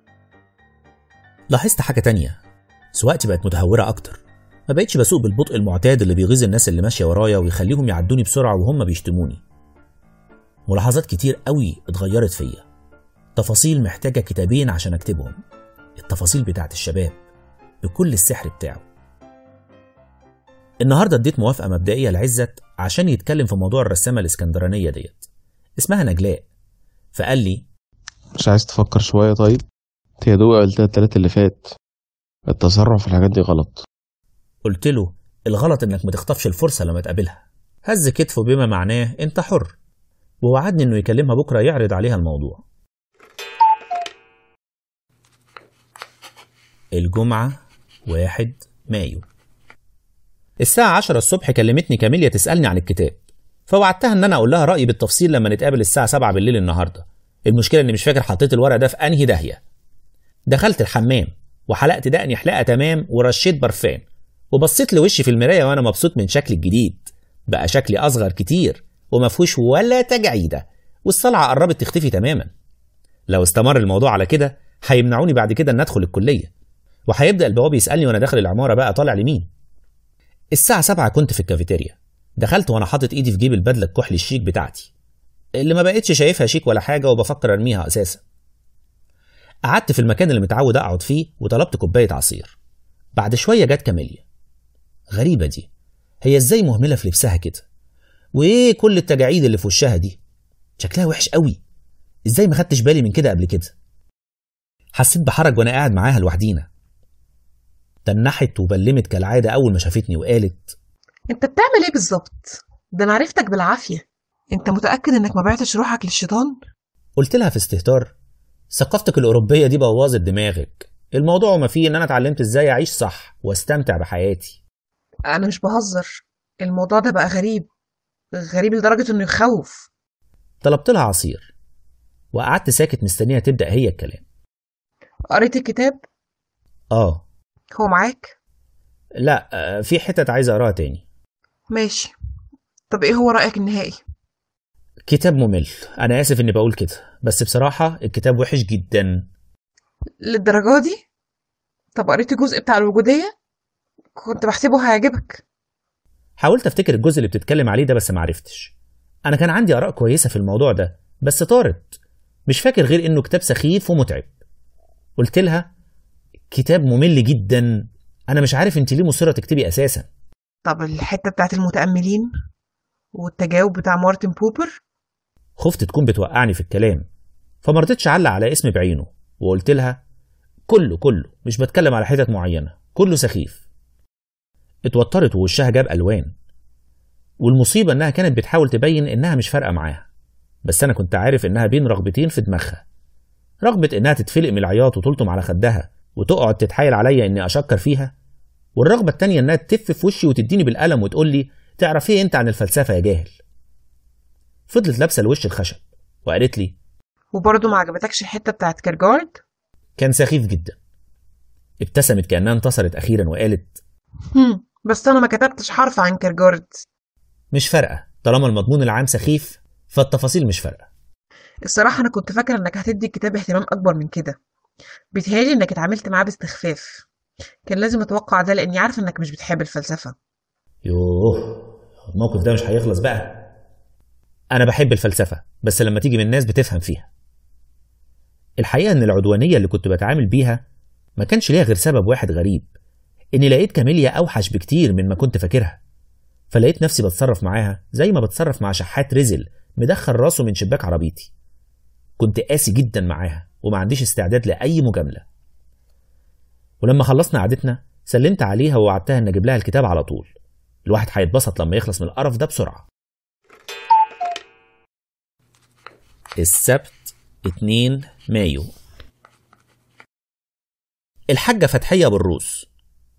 لاحظت حاجة تانية سواقتي بقت متهورة أكتر ما بقتش بسوق بالبطء المعتاد اللي بيغيظ الناس اللي ماشية ورايا ويخليهم يعدوني بسرعة وهم بيشتموني ملاحظات كتير قوي اتغيرت فيا تفاصيل محتاجة كتابين عشان أكتبهم التفاصيل بتاعت الشباب بكل السحر بتاعه النهاردة اديت موافقة مبدئية لعزت عشان يتكلم في موضوع الرسامة الاسكندرانية ديت اسمها نجلاء فقال لي مش عايز تفكر شوية طيب انت يا دوب قلتها التلات اللي فات التسرع في الحاجات دي غلط قلت له الغلط انك ما تخطفش الفرصة لما تقابلها هز كتفه بما معناه انت حر ووعدني انه يكلمها بكرة يعرض عليها الموضوع الجمعة واحد مايو الساعة عشرة الصبح كلمتني كاميليا تسألني عن الكتاب فوعدتها ان انا اقول لها رأيي بالتفصيل لما نتقابل الساعة سبعة بالليل النهاردة المشكلة اني مش فاكر حطيت الورق ده في انهي داهية دخلت الحمام وحلقت دقني حلقة تمام ورشيت برفان وبصيت لوشي في المراية وانا مبسوط من شكلي الجديد بقى شكلي اصغر كتير ومفهوش ولا تجعيدة والصلعة قربت تختفي تماما لو استمر الموضوع على كده هيمنعوني بعد كده ان ادخل الكلية وهيبدأ البواب يسألني وانا داخل العمارة بقى طالع لمين الساعة سبعة كنت في الكافيتيريا دخلت وانا حاطط ايدي في جيب البدلة الكحلي الشيك بتاعتي اللي ما بقتش شايفها شيك ولا حاجة وبفكر ارميها اساسا قعدت في المكان اللي متعود اقعد فيه وطلبت كوباية عصير بعد شوية جت كاميليا غريبة دي هي ازاي مهملة في لبسها كده وايه كل التجاعيد اللي في وشها دي شكلها وحش قوي ازاي ما خدتش بالي من كده قبل كده حسيت بحرج وانا قاعد معاها لوحدينا تنحت وبلمت كالعادة أول ما شافتني وقالت انت بتعمل ايه بالظبط ده انا عرفتك بالعافيه انت متاكد انك ما بعتش روحك للشيطان قلت لها في استهتار ثقافتك الأوروبية دي بوظت دماغك الموضوع ما فيه إن أنا اتعلمت إزاي أعيش صح واستمتع بحياتي انا مش بهزر الموضوع ده بقى غريب غريب لدرجه انه يخوف طلبت لها عصير وقعدت ساكت مستنيها تبدأ هي الكلام قريت الكتاب آه هو معاك لا آه، في حتت عايز أقراها تاني ماشي طب ايه هو رايك النهائي كتاب ممل أنا آسف إني بقول كده بس بصراحة الكتاب وحش جدا للدرجه دي طب قريت الجزء بتاع الوجوديه كنت بحسبه هيعجبك حاولت أفتكر الجزء اللي بتتكلم عليه ده بس معرفتش أنا كان عندي آراء كويسة في الموضوع ده بس طارت مش فاكر غير إنه كتاب سخيف ومتعب قلت لها كتاب ممل جدا أنا مش عارف أنت ليه مصرة تكتبي أساسا طب الحته بتاعت المتاملين والتجاوب بتاع مارتن بوبر خفت تكون بتوقعني في الكلام فما رضيتش اعلق على اسم بعينه وقلت لها كله كله مش بتكلم على حتت معينه كله سخيف اتوترت ووشها جاب الوان والمصيبه انها كانت بتحاول تبين انها مش فارقه معاها بس انا كنت عارف انها بين رغبتين في دماغها رغبه انها تتفلق من العياط وتلطم على خدها وتقعد تتحايل عليا اني اشكر فيها والرغبه التانيه انها تتف في وشي وتديني بالقلم وتقول لي تعرف ايه انت عن الفلسفه يا جاهل فضلت لابسه الوش الخشب وقالت لي وبرضه ما عجبتكش الحتة بتاعت كيرجارد كان سخيف جدا ابتسمت كأنها انتصرت أخيرا وقالت هم بس أنا ما كتبتش حرف عن كيرجارد مش فارقة طالما المضمون العام سخيف فالتفاصيل مش فارقة الصراحة أنا كنت فاكرة إنك هتدي الكتاب اهتمام أكبر من كده بيتهيألي إنك اتعاملت معاه باستخفاف كان لازم أتوقع ده لأني عارفة إنك مش بتحب الفلسفة يوه الموقف ده مش هيخلص بقى أنا بحب الفلسفة بس لما تيجي من ناس بتفهم فيها الحقيقة إن العدوانية اللي كنت بتعامل بيها ما كانش ليها غير سبب واحد غريب إني لقيت كاميليا أوحش بكتير من ما كنت فاكرها فلقيت نفسي بتصرف معاها زي ما بتصرف مع شحات رزل مدخل راسه من شباك عربيتي كنت قاسي جدا معاها وما عنديش استعداد لأي مجاملة ولما خلصنا قعدتنا سلمت عليها ووعدتها إن أجيب لها الكتاب على طول الواحد هيتبسط لما يخلص من القرف ده بسرعة السبت 2 مايو الحاجة فتحية بالروس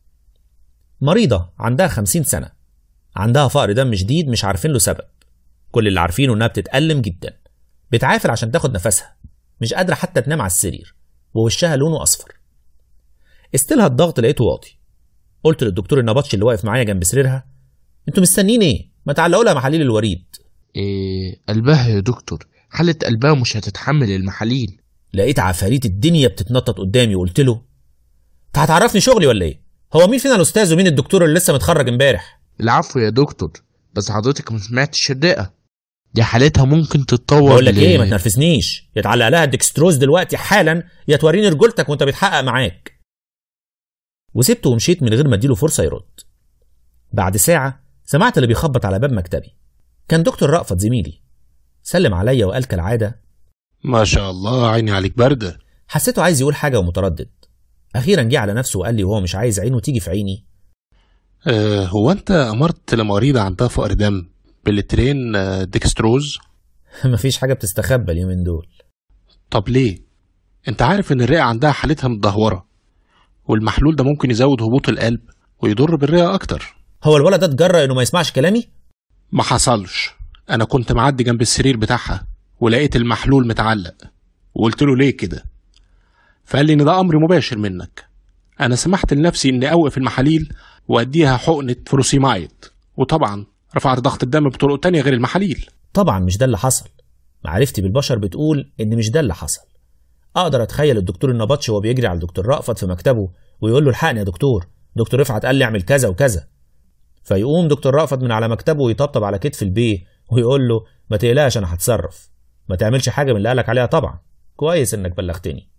مريضة عندها 50 سنة عندها فقر دم شديد مش عارفين له سبب كل اللي عارفينه انها بتتألم جدا بتعافر عشان تاخد نفسها مش قادرة حتى تنام على السرير ووشها لونه أصفر استلها الضغط لقيته واطي قلت للدكتور النبطش اللي واقف معايا جنب سريرها انتوا مستنيين ايه ما تعلقوا لها محاليل الوريد إيه قلبها يا دكتور حالة قلبها مش هتتحمل المحاليل لقيت عفاريت الدنيا بتتنطط قدامي وقلت له انت هتعرفني شغلي ولا ايه هو مين فينا الاستاذ ومين الدكتور اللي لسه متخرج امبارح العفو يا دكتور بس حضرتك ما سمعتش الدقة دي حالتها ممكن تتطور بقول لك ل- ايه ما تنرفزنيش يا تعلق لها الدكستروز دلوقتي حالا يا توريني رجولتك وانت بيتحقق معاك وسبته ومشيت من غير ما اديله فرصه يرد بعد ساعه سمعت اللي بيخبط على باب مكتبي كان دكتور رأفت زميلي سلم عليا وقال كالعاده ما شاء الله عيني عليك باردة حسيته عايز يقول حاجه ومتردد اخيرا جه على نفسه وقال لي وهو مش عايز عينه تيجي في عيني آه هو انت امرت لمريضة عندها فقر دم بالترين آه ديكستروز مفيش حاجه بتستخبى اليومين دول طب ليه انت عارف ان الرئة عندها حالتها متدهورة والمحلول ده ممكن يزود هبوط القلب ويضر بالرئة اكتر هو الولد ده اتجرأ انه ما يسمعش كلامي ما حصلش انا كنت معدي جنب السرير بتاعها ولقيت المحلول متعلق وقلت له ليه كده فقال لي ان ده امر مباشر منك انا سمحت لنفسي اني اوقف المحاليل واديها حقنه فروسيمايد وطبعا رفعت ضغط الدم بطرق تانية غير المحاليل طبعا مش ده اللي حصل معرفتي بالبشر بتقول ان مش ده اللي حصل اقدر اتخيل الدكتور النبطش وهو بيجري على الدكتور رأفت في مكتبه ويقول له الحقني يا دكتور دكتور رفعت قال لي اعمل كذا وكذا فيقوم دكتور رأفت من على مكتبه ويطبطب على كتف البيه ويقول له ما تقلقش انا هتصرف ما تعملش حاجه من اللي قالك عليها طبعا كويس انك بلغتني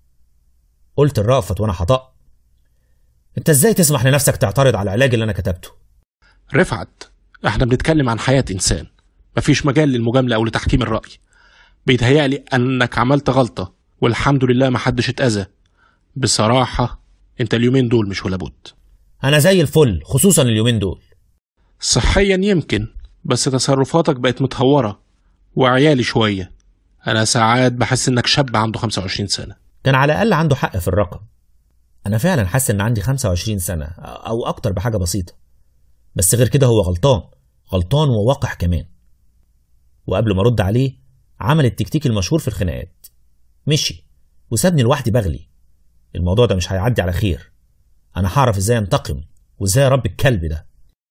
قلت لرأفت وانا هطق انت ازاي تسمح لنفسك تعترض على العلاج اللي انا كتبته رفعت احنا بنتكلم عن حياة انسان مفيش مجال للمجاملة او لتحكيم الرأي بيتهيألي انك عملت غلطة والحمد لله ما حدش اتأذى بصراحة انت اليومين دول مش ولا بد انا زي الفل خصوصا اليومين دول صحيا يمكن بس تصرفاتك بقت متهورة وعيالي شوية انا ساعات بحس انك شاب عنده 25 سنة كان على الاقل عنده حق في الرقم انا فعلا حاسس ان عندي 25 سنه او اكتر بحاجه بسيطه بس غير كده هو غلطان غلطان ووقح كمان وقبل ما ارد عليه عمل التكتيك المشهور في الخناقات مشي وسابني لوحدي بغلي الموضوع ده مش هيعدي على خير انا هعرف ازاي انتقم وازاي اربي الكلب ده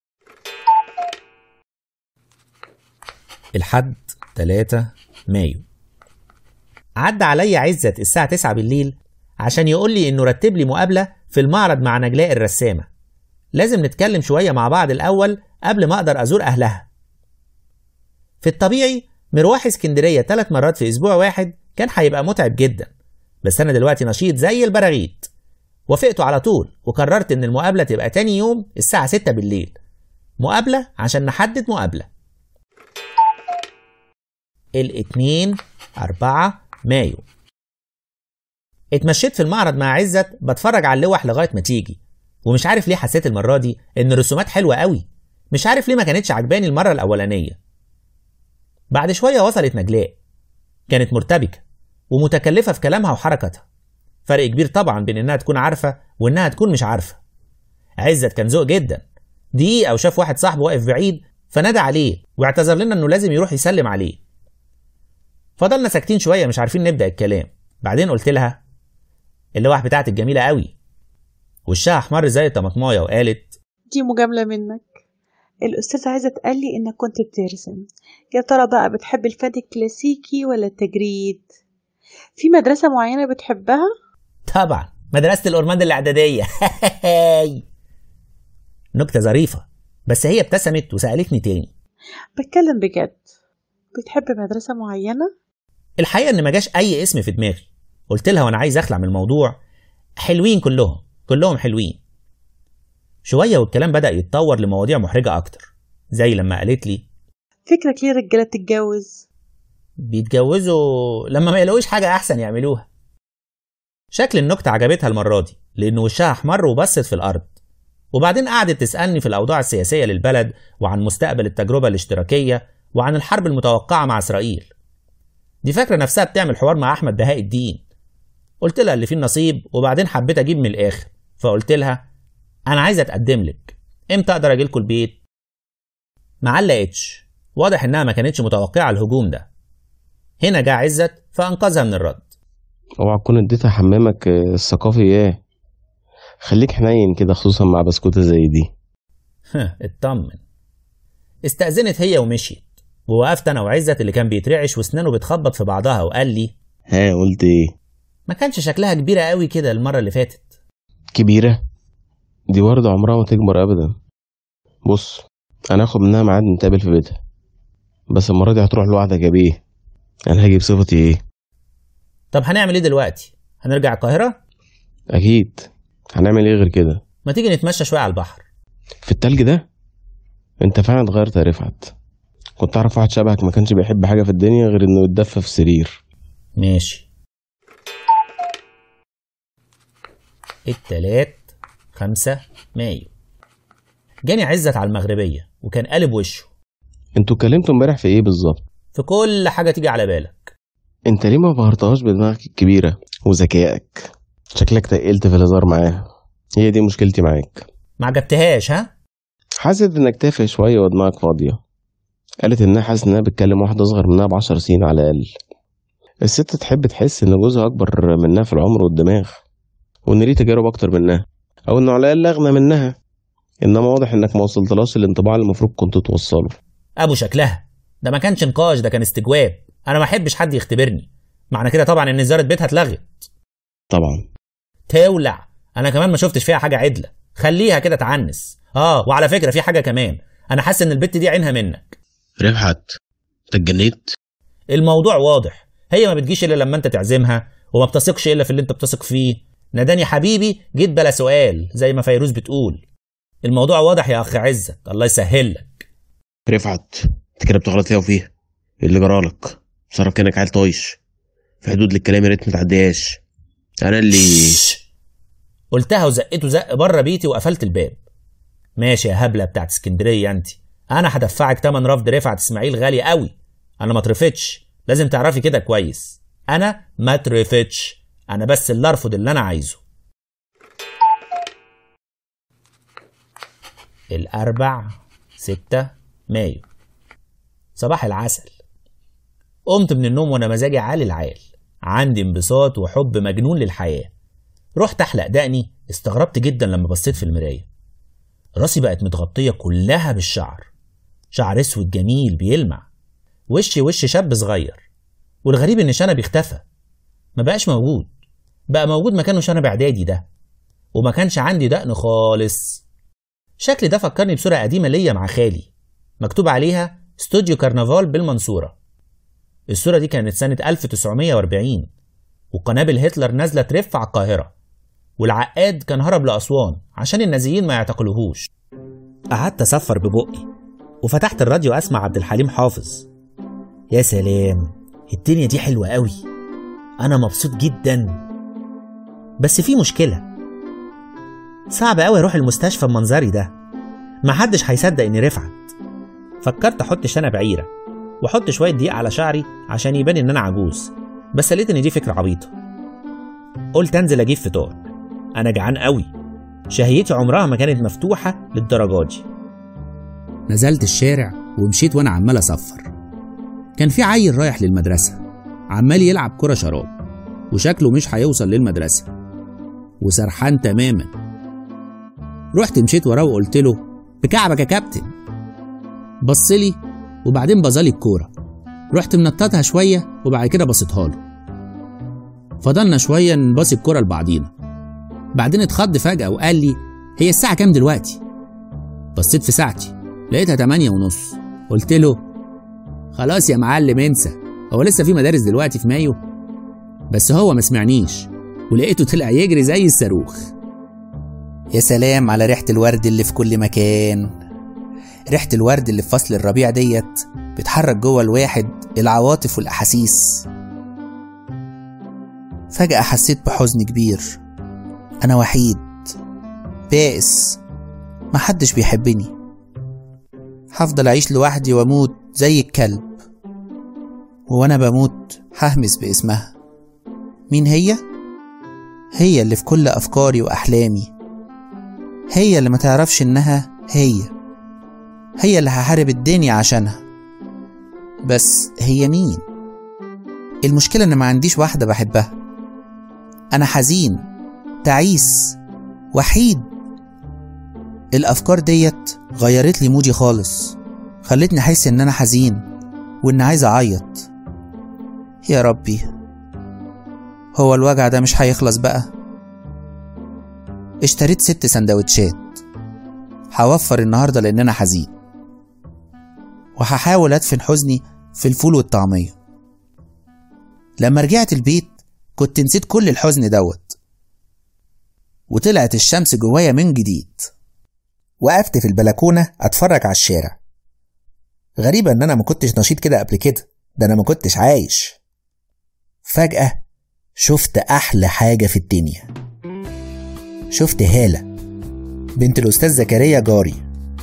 الحد 3 مايو عدى عليا عزت الساعة 9 بالليل عشان يقول لي إنه رتب لي مقابلة في المعرض مع نجلاء الرسامة لازم نتكلم شوية مع بعض الأول قبل ما أقدر أزور أهلها في الطبيعي مروح اسكندرية ثلاث مرات في أسبوع واحد كان هيبقى متعب جدا بس أنا دلوقتي نشيط زي البراغيث وافقته على طول وقررت إن المقابلة تبقى تاني يوم الساعة 6 بالليل مقابلة عشان نحدد مقابلة الاثنين أربعة مايو اتمشيت في المعرض مع عزت بتفرج على اللوح لغاية ما تيجي ومش عارف ليه حسيت المرة دي إن الرسومات حلوة قوي مش عارف ليه ما كانتش عجباني المرة الأولانية بعد شوية وصلت نجلاء كانت مرتبكة ومتكلفة في كلامها وحركتها فرق كبير طبعا بين إنها تكون عارفة وإنها تكون مش عارفة عزت كان ذوق جدا دقيقة وشاف واحد صاحبه واقف بعيد فنادى عليه واعتذر لنا إنه لازم يروح يسلم عليه فضلنا ساكتين شويه مش عارفين نبدا الكلام بعدين قلت لها اللوح بتاعتك جميله قوي وشها احمر زي الطماطمايه وقالت دي مجاملة منك الأستاذ عايزة قال لي إنك كنت بترسم يا ترى بقى بتحب الفن الكلاسيكي ولا التجريد في مدرسة معينة بتحبها طبعا مدرسه الأورماند الاعداديه نكته ظريفه بس هي ابتسمت وسالتني تاني بتكلم بجد بتحب مدرسة معينة الحقيقه ان ما جاش اي اسم في دماغي قلت لها وانا عايز اخلع من الموضوع حلوين كلهم كلهم حلوين شويه والكلام بدا يتطور لمواضيع محرجه اكتر زي لما قالت لي فكرك ليه الرجالة تتجوز بيتجوزوا لما ما يلاقوش حاجه احسن يعملوها شكل النكته عجبتها المره دي لان وشها احمر وبصت في الارض وبعدين قعدت تسالني في الاوضاع السياسيه للبلد وعن مستقبل التجربه الاشتراكيه وعن الحرب المتوقعه مع اسرائيل دي فاكره نفسها بتعمل حوار مع احمد بهاء الدين قلت لها اللي فيه النصيب وبعدين حبيت اجيب من الاخر فقلت لها انا عايزه اتقدم لك امتى اقدر اجي لكم البيت ما علقتش واضح انها ما كانتش متوقعه الهجوم ده هنا جه عزت فانقذها من الرد اوعى تكون اديتها حمامك آه، الثقافي ايه خليك حنين كده خصوصا مع بسكوتة زي دي اطمن استأذنت هي ومشيت ووقفت انا وعزت اللي كان بيترعش واسنانه بتخبط في بعضها وقال لي ها قلت ايه ما كانش شكلها كبيرة قوي كده المرة اللي فاتت كبيرة دي وردة عمرها ما تكبر ابدا بص انا هاخد منها ميعاد نتقابل في بيتها بس المرة دي هتروح لوحدك يا بيه انا هاجي بصفتي ايه طب هنعمل ايه دلوقتي هنرجع القاهرة اكيد هنعمل ايه غير كده ما تيجي نتمشى شوية على البحر في التلج ده انت فعلا اتغيرت يا رفعت كنت اعرف واحد شبهك ما كانش بيحب حاجة في الدنيا غير انه يتدفى في سرير ماشي التلات خمسة مايو جاني عزت على المغربية وكان قالب وشه انتوا اتكلمتوا امبارح في ايه بالظبط في كل حاجة تيجي على بالك انت ليه ما بهرتهاش بدماغك الكبيرة وذكائك شكلك تقلت في الهزار معاها هي دي مشكلتي معاك ما عجبتهاش ها حاسس انك تافه شوية ودماغك فاضية قالت انها حاسس انها بتكلم واحدة اصغر منها بعشر سنين على الاقل الست تحب تحس ان جوزها اكبر منها في العمر والدماغ وان ليه تجارب اكتر منها او انه على الاقل اغنى منها انما واضح انك ما وصلتلاش الانطباع اللي المفروض كنت توصله ابو شكلها ده ما كانش نقاش ده كان استجواب انا ما احبش حد يختبرني معنى كده طبعا ان زيارة بيتها اتلغت طبعا تولع انا كمان ما شفتش فيها حاجة عدلة خليها كده تعنس اه وعلى فكرة في حاجة كمان انا حاسس ان البت دي عينها منك رفعت انت اتجنيت الموضوع واضح هي ما بتجيش الا لما انت تعزمها وما بتثقش الا في اللي انت بتثق فيه ناداني حبيبي جيت بلا سؤال زي ما فيروز بتقول الموضوع واضح يا اخ عزت الله يسهل لك رفعت انت كده بتغلط فيها وفيها ايه اللي جرالك تصرف كانك عيل طايش في حدود للكلام يا ريت ما تعديهاش انا اللي قلتها وزقته زق بره بيتي وقفلت الباب ماشي يا هبله بتاعت اسكندريه انت انا هدفعك تمن رفض رفعت اسماعيل غالي قوي انا ما اترفضش لازم تعرفي كده كويس انا ما اترفضش انا بس اللي ارفض اللي انا عايزه الاربع ستة مايو صباح العسل قمت من النوم وانا مزاجي عالي العال عندي انبساط وحب مجنون للحياة رحت احلق دقني استغربت جدا لما بصيت في المراية راسي بقت متغطية كلها بالشعر شعر اسود جميل بيلمع وشي وش شاب صغير والغريب ان شنبي اختفى ما بقاش موجود بقى موجود مكانه شنب اعدادي ده وما كانش عندي دقن خالص شكل ده فكرني بصورة قديمة ليا مع خالي مكتوب عليها استوديو كرنفال بالمنصورة الصورة دي كانت سنة 1940 وقنابل هتلر نازلة ترف على القاهرة والعقاد كان هرب لأسوان عشان النازيين ما يعتقلوهوش قعدت أصفر ببقي وفتحت الراديو أسمع عبد الحليم حافظ يا سلام الدنيا دي حلوة قوي أنا مبسوط جدا بس في مشكلة صعب قوي أروح المستشفى بمنظري ده محدش هيصدق إني رفعت فكرت أحط شنب عيرة وأحط شوية دقيق على شعري عشان يبان إن أنا عجوز بس لقيت إن دي فكرة عبيطة قلت أنزل أجيب فطار أنا جعان قوي شهيتي عمرها ما كانت مفتوحة للدرجة دي نزلت الشارع ومشيت وانا عمال اصفر كان في عيل رايح للمدرسة عمال يلعب كرة شراب وشكله مش هيوصل للمدرسة وسرحان تماما رحت مشيت وراه وقلت له بكعبك يا كابتن بصلي وبعدين بظلي الكورة رحت منططها شوية وبعد كده بصيتها له فضلنا شوية نباصي الكورة لبعضينا بعدين اتخض فجأة وقال لي هي الساعة كام دلوقتي؟ بصيت في ساعتي لقيتها تمانية ونص قلت له خلاص يا معلم انسى هو لسه في مدارس دلوقتي في مايو بس هو ما سمعنيش ولقيته طلع يجري زي الصاروخ يا سلام على ريحة الورد اللي في كل مكان ريحة الورد اللي في فصل الربيع ديت بتحرك جوه الواحد العواطف والأحاسيس فجأة حسيت بحزن كبير أنا وحيد بائس محدش بيحبني هفضل أعيش لوحدي وأموت زي الكلب وأنا بموت ههمس باسمها مين هي؟ هي اللي في كل أفكاري وأحلامي هي اللي ما تعرفش إنها هي هي اللي هحارب الدنيا عشانها بس هي مين؟ المشكلة إن ما عنديش واحدة بحبها أنا حزين تعيس وحيد الأفكار ديت غيرت لي مودي خالص خلتني أحس إن أنا حزين وإن عايز أعيط يا ربي هو الوجع ده مش هيخلص بقى اشتريت ست سندوتشات هوفر النهاردة لأن أنا حزين وهحاول أدفن حزني في الفول والطعمية لما رجعت البيت كنت نسيت كل الحزن دوت وطلعت الشمس جوايا من جديد وقفت في البلكونة أتفرج على الشارع غريبة إن أنا ما كنتش نشيط كده قبل كده ده أنا ما كنتش عايش فجأة شفت أحلى حاجة في الدنيا شفت هالة بنت الأستاذ زكريا جاري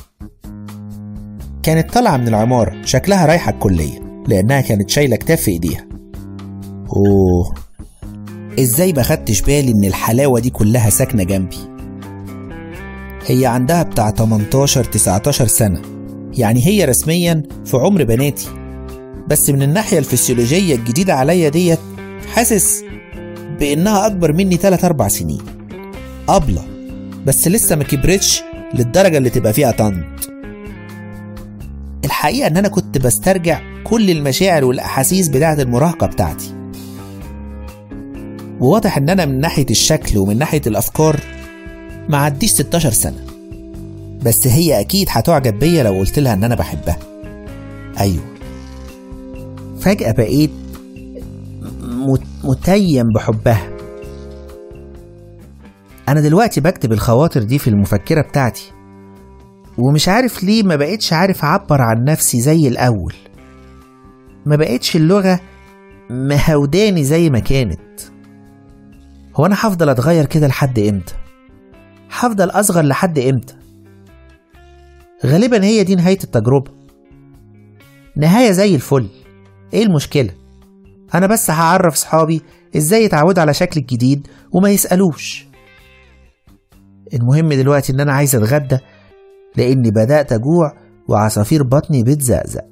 كانت طالعة من العمارة شكلها رايحة الكلية لأنها كانت شايلة كتاب في إيديها أوه إزاي ما خدتش بالي إن الحلاوة دي كلها ساكنة جنبي هي عندها بتاع 18 19 سنة يعني هي رسميا في عمر بناتي بس من الناحية الفسيولوجية الجديدة عليا ديت حاسس بإنها أكبر مني 3 4 سنين أبلة بس لسه ما كبرتش للدرجة اللي تبقى فيها طنط الحقيقة إن أنا كنت بسترجع كل المشاعر والأحاسيس بتاعة المراهقة بتاعتي وواضح إن أنا من ناحية الشكل ومن ناحية الأفكار ما عديش 16 سنة بس هي أكيد هتعجب بيا لو قلت لها إن أنا بحبها أيوه فجأة بقيت مت- متيم بحبها أنا دلوقتي بكتب الخواطر دي في المفكرة بتاعتي ومش عارف ليه ما بقتش عارف أعبر عن نفسي زي الأول ما بقتش اللغة مهوداني زي ما كانت هو أنا هفضل أتغير كده لحد إمتى؟ هفضل أصغر لحد إمتى؟ غالبا هي دي نهاية التجربة نهاية زي الفل إيه المشكلة؟ أنا بس هعرف صحابي إزاي يتعودوا على شكل الجديد وما يسألوش المهم دلوقتي إن أنا عايز أتغدى لأني بدأت أجوع وعصافير بطني بتزقزق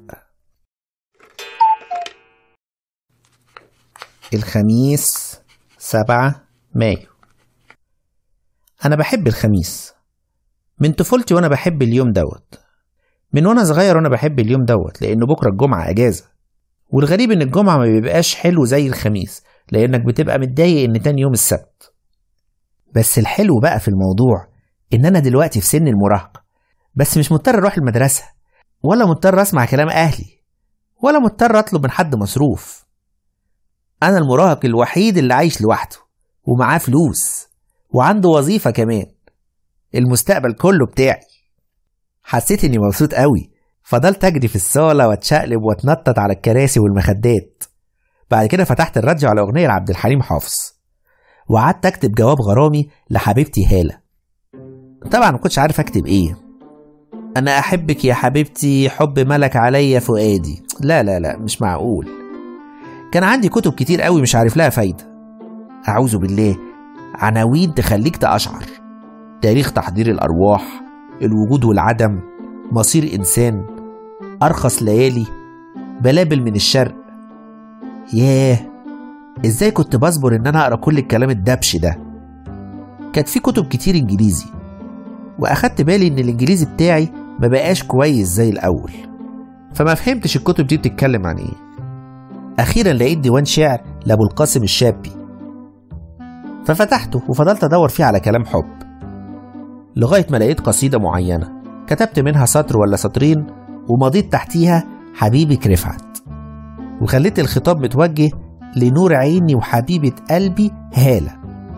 الخميس سبعة مايو أنا بحب الخميس من طفولتي وأنا بحب اليوم دوت من وأنا صغير وأنا بحب اليوم دوت لأن بكرة الجمعة أجازة والغريب إن الجمعة ما بيبقاش حلو زي الخميس لأنك بتبقى متضايق إن تاني يوم السبت بس الحلو بقى في الموضوع إن أنا دلوقتي في سن المراهقة بس مش مضطر أروح المدرسة ولا مضطر أسمع كلام أهلي ولا مضطر أطلب من حد مصروف أنا المراهق الوحيد اللي عايش لوحده ومعاه فلوس وعنده وظيفة كمان المستقبل كله بتاعي حسيت إني مبسوط قوي فضلت أجري في الصالة وأتشقلب وأتنطط على الكراسي والمخدات بعد كده فتحت الراديو على أغنية لعبد الحليم حافظ وقعدت أكتب جواب غرامي لحبيبتي هالة طبعا ما كنتش عارف أكتب إيه أنا أحبك يا حبيبتي حب ملك عليا فؤادي لا لا لا مش معقول كان عندي كتب كتير قوي مش عارف لها فايدة أعوذ بالله عناوين تخليك تقشعر تاريخ تحضير الأرواح الوجود والعدم مصير إنسان أرخص ليالي بلابل من الشرق ياه ازاي كنت بصبر ان انا اقرا كل الكلام الدبش ده كانت في كتب كتير انجليزي واخدت بالي ان الانجليزي بتاعي ما بقاش كويس زي الاول فما فهمتش الكتب دي بتتكلم عن ايه اخيرا لقيت ديوان شعر لابو القاسم الشابي ففتحته وفضلت ادور فيه على كلام حب لغايه ما لقيت قصيده معينه كتبت منها سطر ولا سطرين ومضيت تحتيها حبيبك رفعت وخليت الخطاب متوجه لنور عيني وحبيبة قلبي هالة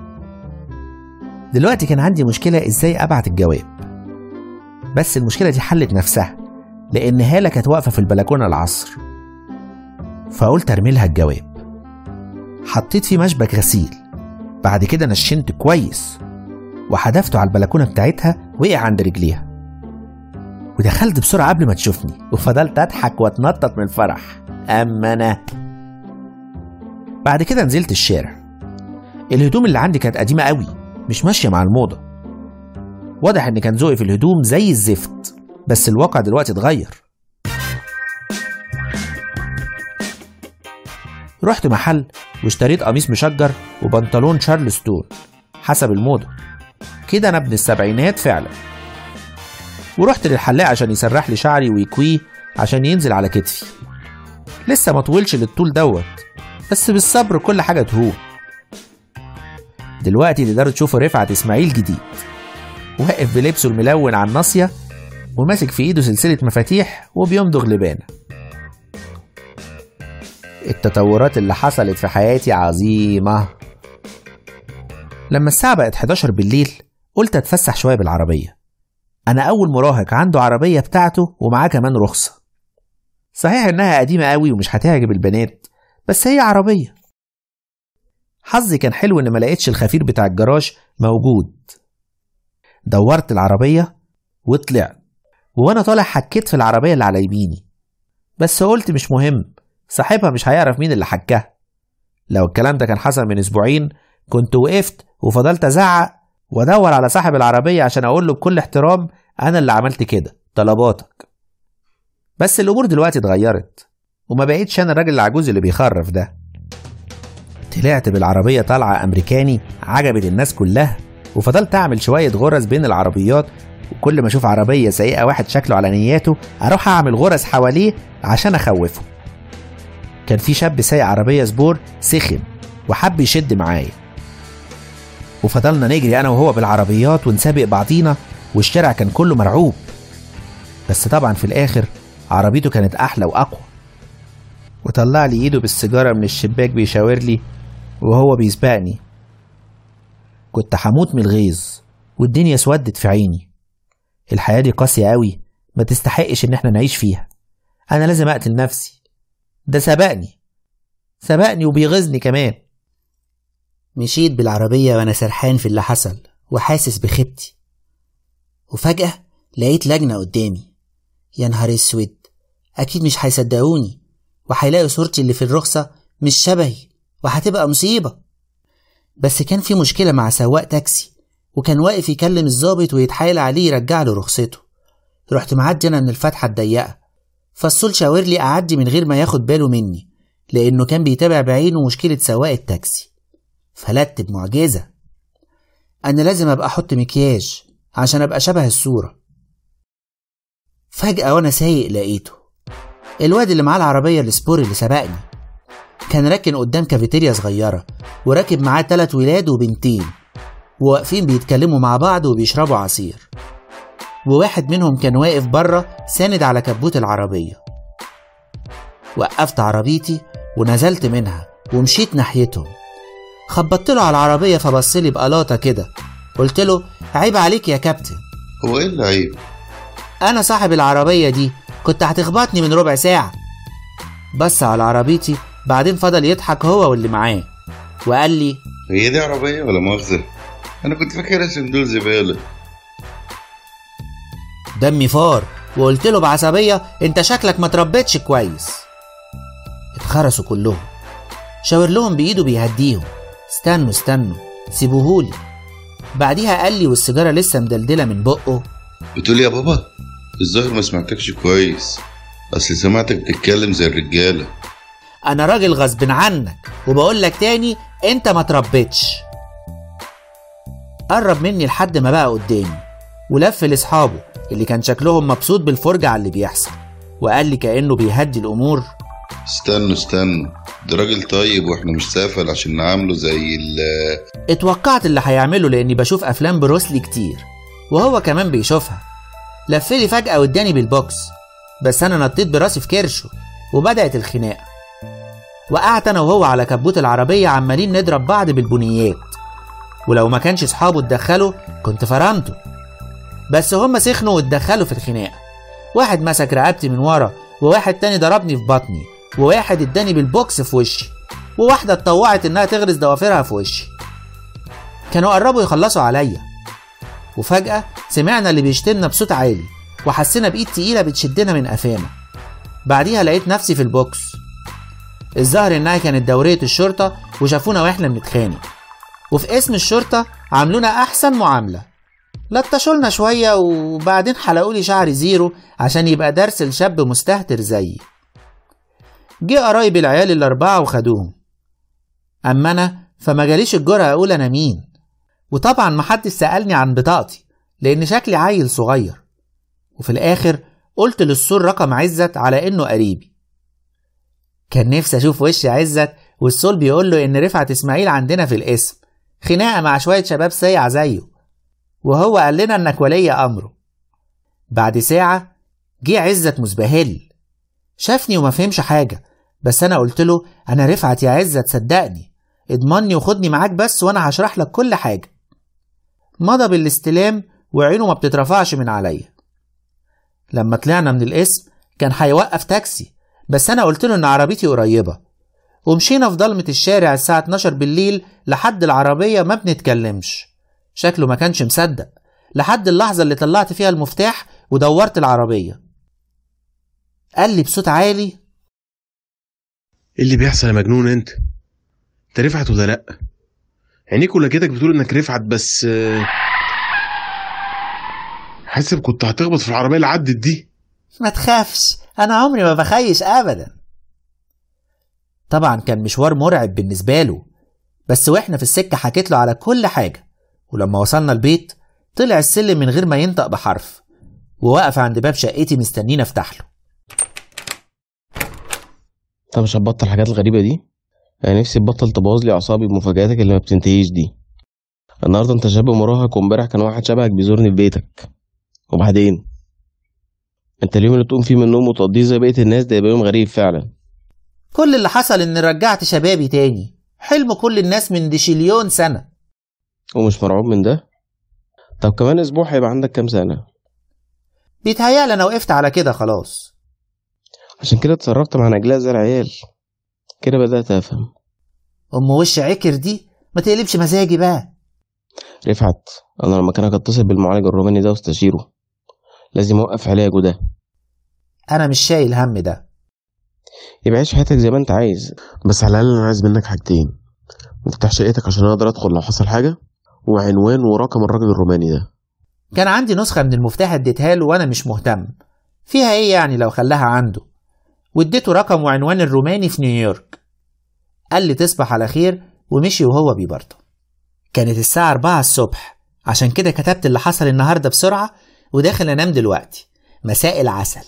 دلوقتي كان عندي مشكلة ازاي ابعت الجواب بس المشكلة دي حلت نفسها لأن هالة كانت واقفة في البلكونة العصر فقلت ارمي لها الجواب حطيت فيه مشبك غسيل بعد كده نشنت كويس وحدفته على البلكونة بتاعتها وقع عند رجليها ودخلت بسرعة قبل ما تشوفني وفضلت أضحك وأتنطط من الفرح أما أنا بعد كده نزلت الشارع الهدوم اللي عندي كانت قديمة قوي مش ماشية مع الموضة واضح إن كان ذوقي في الهدوم زي الزفت بس الواقع دلوقتي اتغير رحت محل واشتريت قميص مشجر وبنطلون شارلستون حسب الموضة كده أنا ابن السبعينات فعلا ورحت للحلاق عشان يسرح لي شعري ويكويه عشان ينزل على كتفي لسه ما طولش للطول دوت بس بالصبر كل حاجة تهون دلوقتي تقدروا تشوفوا رفعت إسماعيل جديد واقف بلبسه الملون على الناصية وماسك في إيده سلسلة مفاتيح وبيمضغ لبانة التطورات اللي حصلت في حياتي عظيمة لما الساعة بقت 11 بالليل قلت أتفسح شوية بالعربية أنا أول مراهق عنده عربية بتاعته ومعاه كمان رخصة صحيح إنها قديمة قوي ومش هتعجب البنات بس هي عربية حظي كان حلو إن ما لقيتش الخفير بتاع الجراج موجود دورت العربية وطلعت وأنا طالع حكيت في العربية اللي على يميني بس قلت مش مهم صاحبها مش هيعرف مين اللي حكاها لو الكلام ده كان حصل من أسبوعين كنت وقفت وفضلت أزعق وأدور على صاحب العربية عشان أقول له بكل احترام أنا اللي عملت كده طلباتك بس الأمور دلوقتي اتغيرت وما بقيتش أنا الراجل العجوز اللي بيخرف ده طلعت بالعربية طالعة أمريكاني عجبت الناس كلها وفضلت أعمل شوية غرز بين العربيات وكل ما أشوف عربية سايقة واحد شكله على نياته أروح أعمل غرز حواليه عشان أخوفه كان في شاب سايق عربية سبور سخن وحب يشد معايا وفضلنا نجري أنا وهو بالعربيات ونسابق بعضينا والشارع كان كله مرعوب بس طبعا في الآخر عربيته كانت أحلى وأقوى وطلع لي إيده بالسيجارة من الشباك بيشاور لي وهو بيسبقني كنت هموت من الغيظ والدنيا اسودت في عيني الحياة دي قاسية قوي ما تستحقش إن احنا نعيش فيها أنا لازم أقتل نفسي ده سبقني سبقني وبيغيظني كمان مشيت بالعربية وأنا سرحان في اللي حصل وحاسس بخيبتي وفجأة لقيت لجنة قدامي يا نهار اسود أكيد مش هيصدقوني وهيلاقوا صورتي اللي في الرخصة مش شبهي وهتبقى مصيبة بس كان في مشكلة مع سواق تاكسي وكان واقف يكلم الظابط ويتحايل عليه يرجع له رخصته رحت معدي أنا من الفتحة الضيقة فالصول شاور لي أعدي من غير ما ياخد باله مني لأنه كان بيتابع بعينه مشكلة سواق التاكسي فلت بمعجزة أنا لازم أبقى أحط مكياج عشان أبقى شبه الصورة فجأة وأنا سايق لقيته الواد اللي معاه العربية السبور اللي سبقني كان راكن قدام كافيتيريا صغيرة وراكب معاه تلات ولاد وبنتين وواقفين بيتكلموا مع بعض وبيشربوا عصير وواحد منهم كان واقف بره ساند على كبوت العربية وقفت عربيتي ونزلت منها ومشيت ناحيتهم خبطت له على العربية فبصلي بقلاطة كده قلت له عيب عليك يا كابتن هو ايه اللي عيب؟ أنا صاحب العربية دي كنت هتخبطني من ربع ساعة بص على عربيتي بعدين فضل يضحك هو واللي معاه وقال لي هي دي عربية ولا مؤاخذة؟ أنا كنت فاكرها صندوق زبالة دمي فار وقلت له بعصبية انت شكلك ما تربيتش كويس اتخرسوا كلهم شاور لهم بإيده بيهديهم استنوا استنوا سيبوهولي بعديها قال لي والسيجارة لسه مدلدلة من بقه بتقول يا بابا الظاهر ما سمعتكش كويس أصل سمعتك بتتكلم زي الرجالة انا راجل غصب عنك وبقول لك تاني انت ما تربيتش قرب مني لحد ما بقى قدامي ولف لاصحابه اللي كان شكلهم مبسوط بالفرجة على اللي بيحصل وقال لي كأنه بيهدي الأمور استنوا استنوا ده راجل طيب واحنا مش سافل عشان نعامله زي ال اتوقعت اللي هيعمله لاني بشوف افلام بروسلي كتير وهو كمان بيشوفها لفلي فجأة واداني بالبوكس بس انا نطيت براسي في كرشه وبدأت الخناقة وقعت انا وهو على كبوت العربية عمالين نضرب بعض بالبنيات ولو ما كانش اصحابه اتدخلوا كنت فرمته بس هما سخنوا واتدخلوا في الخناقة واحد مسك رقبتي من ورا وواحد تاني ضربني في بطني وواحد اداني بالبوكس في وشي وواحدة اتطوعت انها تغرز ضوافرها في وشي كانوا قربوا يخلصوا عليا وفجأة سمعنا اللي بيشتمنا بصوت عالي وحسينا بإيد تقيلة بتشدنا من قفانا بعديها لقيت نفسي في البوكس الظاهر انها كانت دورية الشرطة وشافونا واحنا بنتخانق وفي اسم الشرطة عاملونا أحسن معاملة لطشولنا شوية وبعدين حلقولي شعري زيرو عشان يبقى درس لشاب مستهتر زيي جه قرايب العيال الأربعة وخدوهم أما أنا فما جاليش الجرأة أقول أنا مين وطبعا محدش سألني عن بطاقتي لأن شكلي عيل صغير وفي الآخر قلت للسور رقم عزت على إنه قريبي كان نفسي أشوف وش عزت والسول بيقول له إن رفعت إسماعيل عندنا في الاسم خناقة مع شوية شباب سيع زيه وهو قال لنا إنك ولي أمره بعد ساعة جه عزت مزبهل شافني وما فهمش حاجة بس أنا قلت له أنا رفعت يا عزت صدقني اضمني وخدني معاك بس وأنا هشرح لك كل حاجة مضى بالاستلام وعينه ما بتترفعش من عليا لما طلعنا من القسم كان هيوقف تاكسي بس أنا قلت له إن عربيتي قريبة ومشينا في ضلمة الشارع الساعة 12 بالليل لحد العربية ما بنتكلمش شكله ما كانش مصدق لحد اللحظة اللي طلعت فيها المفتاح ودورت العربية قال لي بصوت عالي ايه اللي بيحصل يا مجنون انت انت رفعت ولا لا عينيك ولكتك بتقول انك رفعت بس آه، حاسب كنت هتخبط في العربيه اللي عدت دي ما تخافش أنا عمري ما بخيش أبدا طبعا كان مشوار مرعب بالنسبة له بس واحنا في السكة حكيت له على كل حاجة ولما وصلنا البيت طلع السلم من غير ما ينطق بحرف ووقف عند باب شقتي مستنيني افتح له طب مش هتبطل الحاجات الغريبة دي؟ أنا نفسي تبطل تبوظ لي أعصابي بمفاجآتك اللي ما بتنتهيش دي النهاردة أنت شاب مراهق وامبارح كان واحد شبهك بيزورني في بيتك وبعدين أنت اليوم اللي تقوم فيه من النوم وتقضيه زي بقية الناس ده يبقى يوم غريب فعلا كل اللي حصل إني رجعت شبابي تاني حلم كل الناس من ديشيليون سنة ومش مرعوب من ده؟ طب كمان أسبوع هيبقى عندك كام سنة؟ بيتهيألي أنا وقفت على كده خلاص عشان كده اتصرفت مع نجلاء زي العيال كده بدأت أفهم أم وش عكر دي ما تقلبش مزاجي بقى رفعت أنا لما كان أتصل بالمعالج الروماني ده واستشيره لازم أوقف علاجه ده أنا مش شايل هم ده يبقى عيش حياتك زي ما أنت عايز بس على الاقل انا عايز منك حاجتين مفتاح شقتك عشان اقدر ادخل لو حصل حاجه وعنوان ورقم الراجل الروماني ده كان عندي نسخة من المفتاح اديتها له وأنا مش مهتم فيها إيه يعني لو خلاها عنده واديته رقم وعنوان الروماني في نيويورك قال لي تصبح على خير ومشي وهو بيه برضه كانت الساعة 4 الصبح عشان كده كتبت اللي حصل النهاردة بسرعة وداخل أنام دلوقتي مساء العسل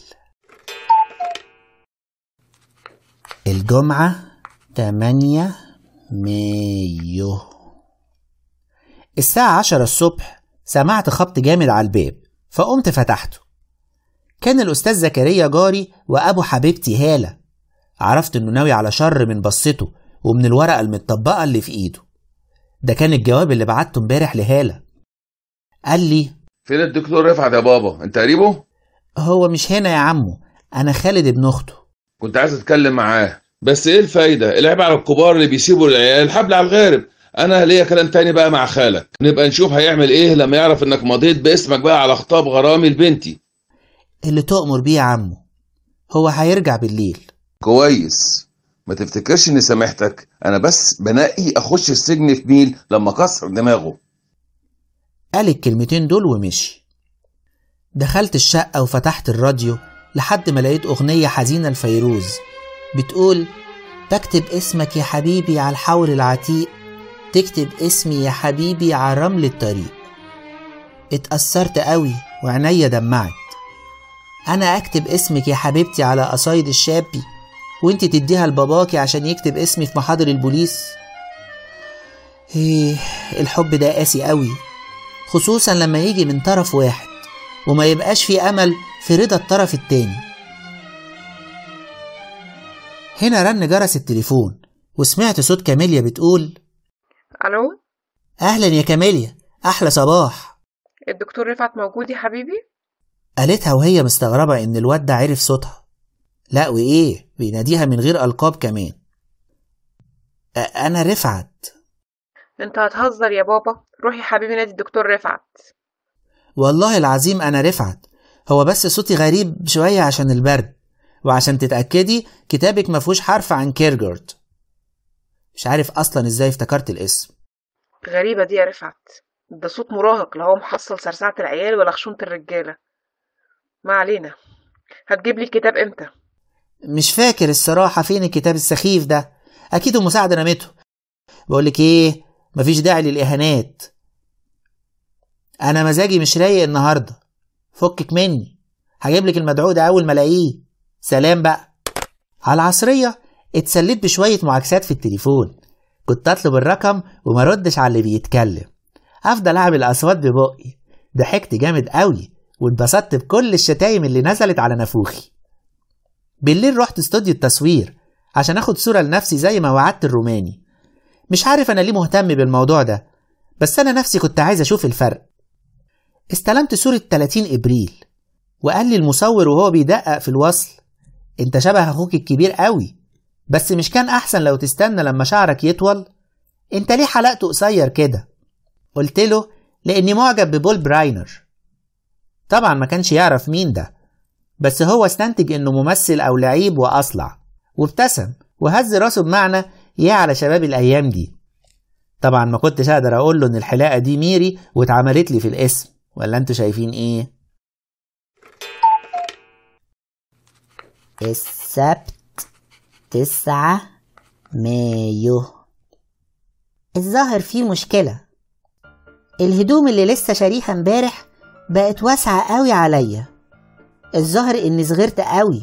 الجمعة 8 مايو الساعة 10 الصبح سمعت خبط جامد على الباب فقمت فتحته كان الأستاذ زكريا جاري وأبو حبيبتي هالة عرفت إنه ناوي على شر من بصته ومن الورقة المتطبقة اللي في إيده ده كان الجواب اللي بعته امبارح لهالة قال لي فين الدكتور رفعت يا بابا انت قريبه هو مش هنا يا عمو أنا خالد ابن أخته كنت عايز اتكلم معاه بس ايه الفايده العيب على الكبار اللي بيسيبوا العيال الحبل على الغارب انا ليا كلام تاني بقى مع خالك نبقى نشوف هيعمل ايه لما يعرف انك مضيت باسمك بقى على خطاب غرامي لبنتي اللي تؤمر بيه يا عمو هو هيرجع بالليل كويس ما تفتكرش اني سامحتك انا بس بنقي اخش السجن في ميل لما كسر دماغه قال الكلمتين دول ومشي دخلت الشقة وفتحت الراديو لحد ما لقيت أغنية حزينة لفيروز بتقول بكتب اسمك يا حبيبي على الحور العتيق تكتب اسمي يا حبيبي على رمل الطريق اتأثرت قوي وعينيا دمعت أنا أكتب اسمك يا حبيبتي على قصايد الشابي وانت تديها لباباكي عشان يكتب اسمي في محاضر البوليس ايه الحب ده قاسي قوي خصوصا لما يجي من طرف واحد وما يبقاش في أمل في رضا الطرف التاني هنا رن جرس التليفون وسمعت صوت كاميليا بتقول الو أهلا يا كاميليا أحلى صباح الدكتور رفعت موجود يا حبيبي قالتها وهي مستغربة إن الواد ده عرف صوتها لا وإيه بيناديها من غير ألقاب كمان أ- أنا رفعت انت هتهزر يا بابا روح يا حبيبي نادي الدكتور رفعت والله العظيم أنا رفعت هو بس صوتي غريب شوية عشان البرد وعشان تتأكدي كتابك مفهوش حرف عن كيرجورد مش عارف أصلا إزاي افتكرت الاسم غريبة دي يا رفعت ده صوت مراهق لا هو محصل سرسعة العيال ولا خشونة الرجالة ما علينا هتجيب لي الكتاب امتى مش فاكر الصراحة فين الكتاب السخيف ده أكيد المساعد رميته بقولك إيه مفيش داعي للإهانات أنا مزاجي مش رايق النهاردة فكك مني هجيبلك المدعو ده أول ما ألاقيه سلام بقى على العصرية اتسليت بشوية معاكسات في التليفون كنت أطلب الرقم وما ردش على اللي بيتكلم أفضل أعمل أصوات ببقي ضحكت جامد قوي واتبسطت بكل الشتايم اللي نزلت على نافوخي بالليل رحت استوديو التصوير عشان اخد صورة لنفسي زي ما وعدت الروماني مش عارف انا ليه مهتم بالموضوع ده بس انا نفسي كنت عايز اشوف الفرق استلمت صورة 30 ابريل وقال لي المصور وهو بيدقق في الوصل انت شبه اخوك الكبير قوي بس مش كان احسن لو تستنى لما شعرك يطول انت ليه حلقته قصير كده قلت له لاني معجب ببول براينر طبعا ما كانش يعرف مين ده بس هو استنتج انه ممثل او لعيب واصلع وابتسم وهز راسه بمعنى يا على شباب الايام دي طبعا ما كنتش اقدر اقول له ان الحلاقه دي ميري واتعملت لي في الاسم ولا انتوا شايفين ايه السبت تسعة مايو الظاهر فيه مشكلة الهدوم اللي لسه شاريها امبارح بقت واسعة قوي عليا الظاهر اني صغرت قوي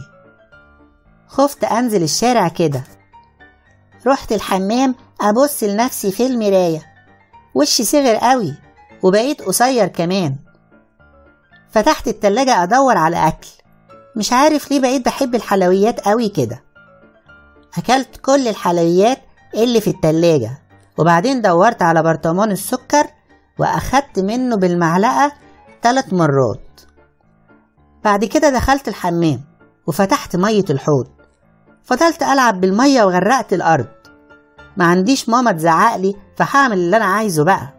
خفت انزل الشارع كده رحت الحمام ابص لنفسي في المراية وشي صغر قوي وبقيت قصير كمان فتحت التلاجة ادور على اكل مش عارف ليه بقيت بحب الحلويات قوي كده اكلت كل الحلويات اللي في التلاجة وبعدين دورت على برطمان السكر واخدت منه بالمعلقة ثلاث مرات بعد كده دخلت الحمام وفتحت مية الحوض فضلت ألعب بالمية وغرقت الأرض ما عنديش ماما تزعقلي فهعمل اللي أنا عايزه بقى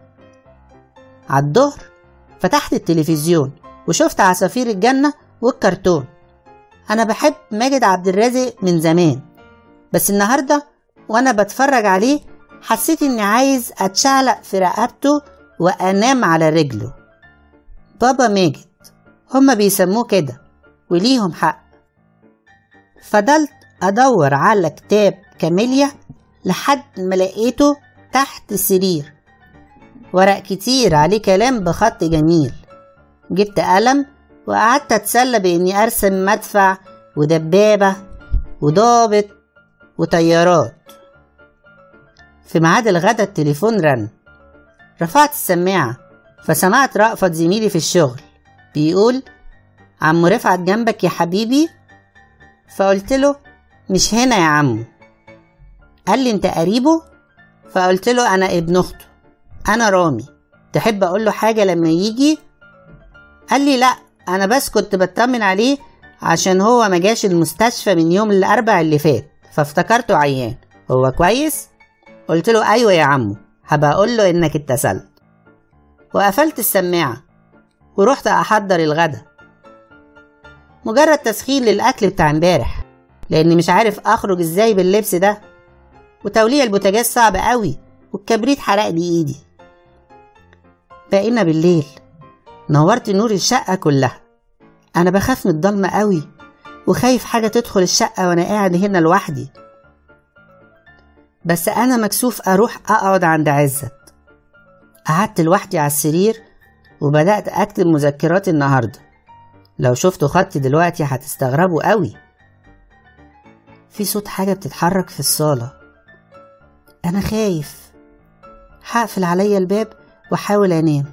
عالظهر فتحت التلفزيون وشفت عصافير الجنة والكرتون أنا بحب ماجد عبد الرازق من زمان بس النهاردة وأنا بتفرج عليه حسيت إني عايز أتشعلق في رقبته وأنام على رجله بابا ماجد هما بيسموه كده وليهم حق فضلت أدور على كتاب كاميليا لحد ما لقيته تحت السرير ورق كتير عليه كلام بخط جميل جبت قلم وقعدت أتسلى بإني أرسم مدفع ودبابة وضابط وطيارات في ميعاد الغدا التليفون رن رفعت السماعة فسمعت رأفت زميلي في الشغل بيقول عمو رفعت جنبك يا حبيبي فقلت له مش هنا يا عمو قال لي انت قريبه فقلت له انا ابن اخته انا رامي تحب اقول له حاجه لما يجي قال لي لا انا بس كنت بطمن عليه عشان هو ما جاش المستشفى من يوم الاربع اللي فات فافتكرته عيان هو كويس قلت له ايوه يا عمو هبقى اقول له انك اتصلت وقفلت السماعه ورحت احضر الغدا مجرد تسخين للاكل بتاع امبارح لاني مش عارف اخرج ازاي باللبس ده وتوليع البوتاجاز صعب قوي والكبريت حرق لي ايدي بقينا بالليل نورت نور الشقة كلها أنا بخاف من الضلمة قوي وخايف حاجة تدخل الشقة وأنا قاعد هنا لوحدي بس أنا مكسوف أروح أقعد عند عزت قعدت لوحدي على السرير وبدأت أكتب مذكراتي النهاردة لو شفتوا خطي دلوقتي هتستغربوا قوي في صوت حاجة بتتحرك في الصالة أنا خايف هقفل عليا الباب وأحاول أنام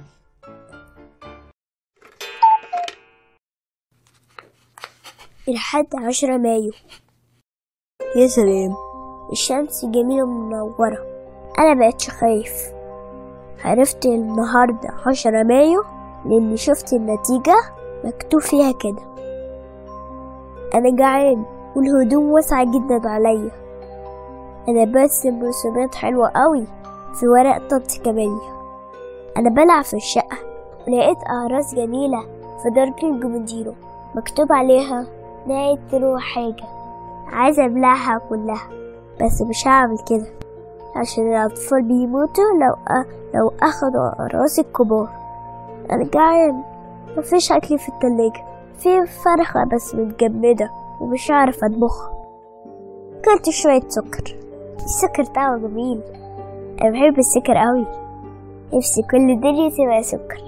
الحد عشرة مايو يا سلام الشمس جميلة ومنورة أنا بقتش خايف عرفت النهاردة عشرة مايو لأني شفت النتيجة مكتوب فيها كده أنا جعان والهدوم واسعة جدا عليا أنا برسم رسومات حلوة قوي في ورق طنط كمالية أنا بلعب في الشقة ولقيت أعراس جميلة في درج الجمديرو مكتوب عليها نهاية تروح حاجة عايزة أبلعها كلها بس مش هعمل كده عشان الأطفال بيموتوا لو أ... لو أخدوا أقراص الكبار أنا جعان مفيش أكل في التلاجة في فرخة بس متجمدة ومش عارف أطبخها كلت شوية سكر السكر طعمه جميل أنا بحب السكر أوي نفسي كل الدنيا تبقى سكر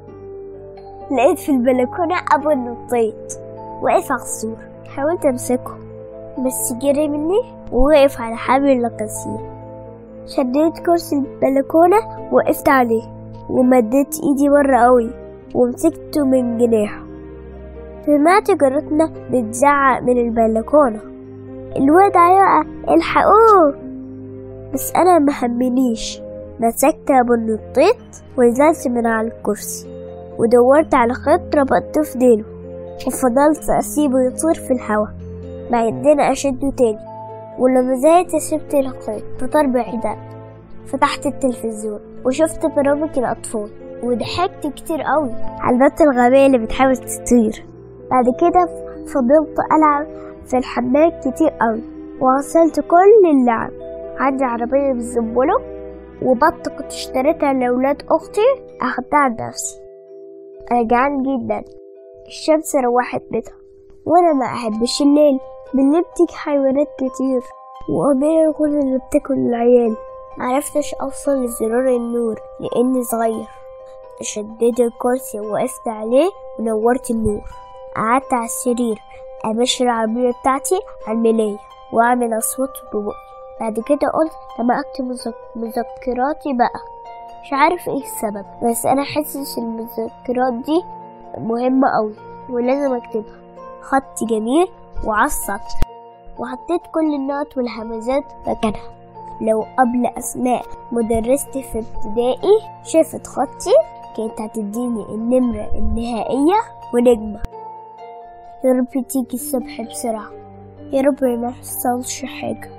لقيت في البلكونة أبو النطيط واقف على السور حاولت أمسكه بس جري مني ووقف على حبل القصير شديت كرسي البلكونة وقفت عليه ومديت ايدي مرة قوي ومسكته من جناحه سمعت جارتنا بتزعق من البلكونة الواد هيقع الحقوه بس انا مهمنيش مسكت ابو النطيط ونزلت من على الكرسي ودورت على خيط ربطته في ديله وفضلت اسيبه يطير في الهوا بعدين اشده تاني ولما زهقت سبت الخيط فطار بعيدا فتحت التلفزيون وشفت برامج الأطفال وضحكت كتير قوي على البنت الغبية اللي بتحاول تطير بعد كده فضلت ألعب في الحمام كتير قوي وغسلت كل اللعب عندي عربية بالزبولة وبط كنت اشتريتها لأولاد أختي أخدتها لنفسي أنا جعان جدا الشمس روحت بيتها وأنا ما أحبش الليل بالليل بتيجي حيوانات كتير وأميرة كل اللي بتاكل العيال معرفتش أوصل لزرار النور لأني صغير شديت الكرسي ووقفت عليه ونورت النور قعدت على السرير أمشي العربية بتاعتي على الملاية وأعمل أصوات ببقي بعد كده قلت لما أكتب مذك- مذكراتي بقى مش عارف ايه السبب بس أنا حاسس المذكرات دي مهمة أوي ولازم أكتبها خط جميل وعلى السطر وحطيت كل النقط والهمزات مكانها لو قبل أسماء مدرستي في ابتدائي شافت خطي كانت هتديني النمرة النهائية ونجمة يا رب تيجي الصبح بسرعة يا رب ما يحصلش حاجة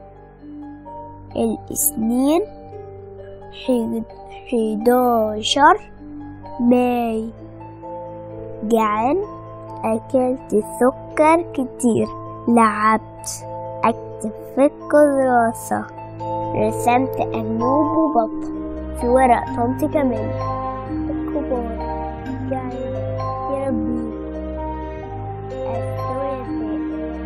الاثنين حد- حداشر ماي جعان أكلت سكر كتير لعبت أكتب في الكراسة رسمت أنوب وبط في ورق طنط كمان الكبار جعان يا ربي الثلاثاء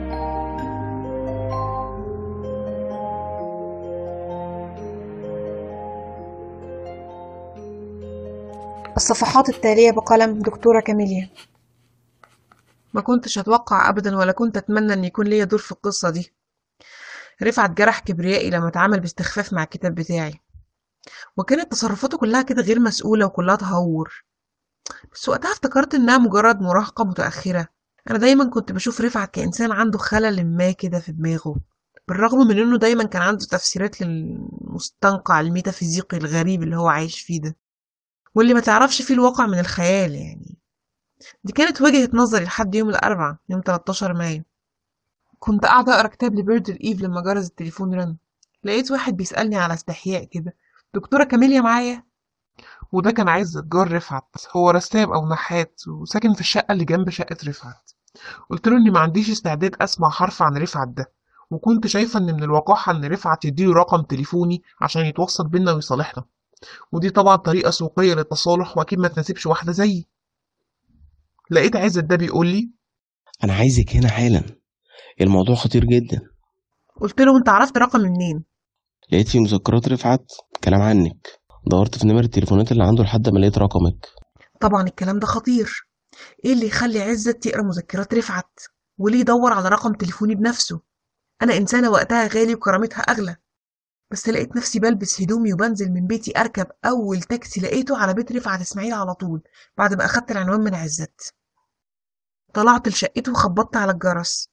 الصفحات التالية بقلم دكتورة كاميليا ما كنتش أتوقع أبدا ولا كنت أتمنى أن يكون ليا دور في القصة دي رفعت جرح كبريائي لما اتعامل باستخفاف مع الكتاب بتاعي وكانت تصرفاته كلها كده غير مسؤولة وكلها تهور بس وقتها افتكرت إنها مجرد مراهقة متأخرة أنا دايما كنت بشوف رفعت كإنسان عنده خلل ما كده في دماغه بالرغم من إنه دايما كان عنده تفسيرات للمستنقع الميتافيزيقي الغريب اللي هو عايش فيه ده واللي ما تعرفش فيه الواقع من الخيال يعني دي كانت وجهة نظري لحد يوم الأربعاء يوم 13 مايو كنت قاعدة أقرأ كتاب لبيردر إيف لما جرس التليفون رن لقيت واحد بيسألني على استحياء كده دكتورة كاميليا معايا وده كان عايز جار رفعت هو رسام أو نحات وساكن في الشقة اللي جنب شقة رفعت قلت له إني ما عنديش استعداد أسمع حرف عن رفعت ده وكنت شايفة إن من الوقاحة إن رفعت يديله رقم تليفوني عشان يتوصل بينا ويصالحنا ودي طبعا طريقة سوقية للتصالح وأكيد ما تناسبش واحدة زيي لقيت عزت ده بيقول لي انا عايزك هنا حالا الموضوع خطير جدا قلت له انت عرفت رقم منين لقيت في مذكرات رفعت كلام عنك دورت في نمر التليفونات اللي عنده لحد ما لقيت رقمك طبعا الكلام ده خطير ايه اللي يخلي عزت يقرا مذكرات رفعت وليه يدور على رقم تليفوني بنفسه انا انسانه وقتها غالي وكرامتها اغلى بس لقيت نفسي بلبس هدومي وبنزل من بيتي اركب اول تاكسي لقيته على بيت رفعت اسماعيل على طول بعد ما اخدت العنوان من عزت طلعت لشقته وخبطت على الجرس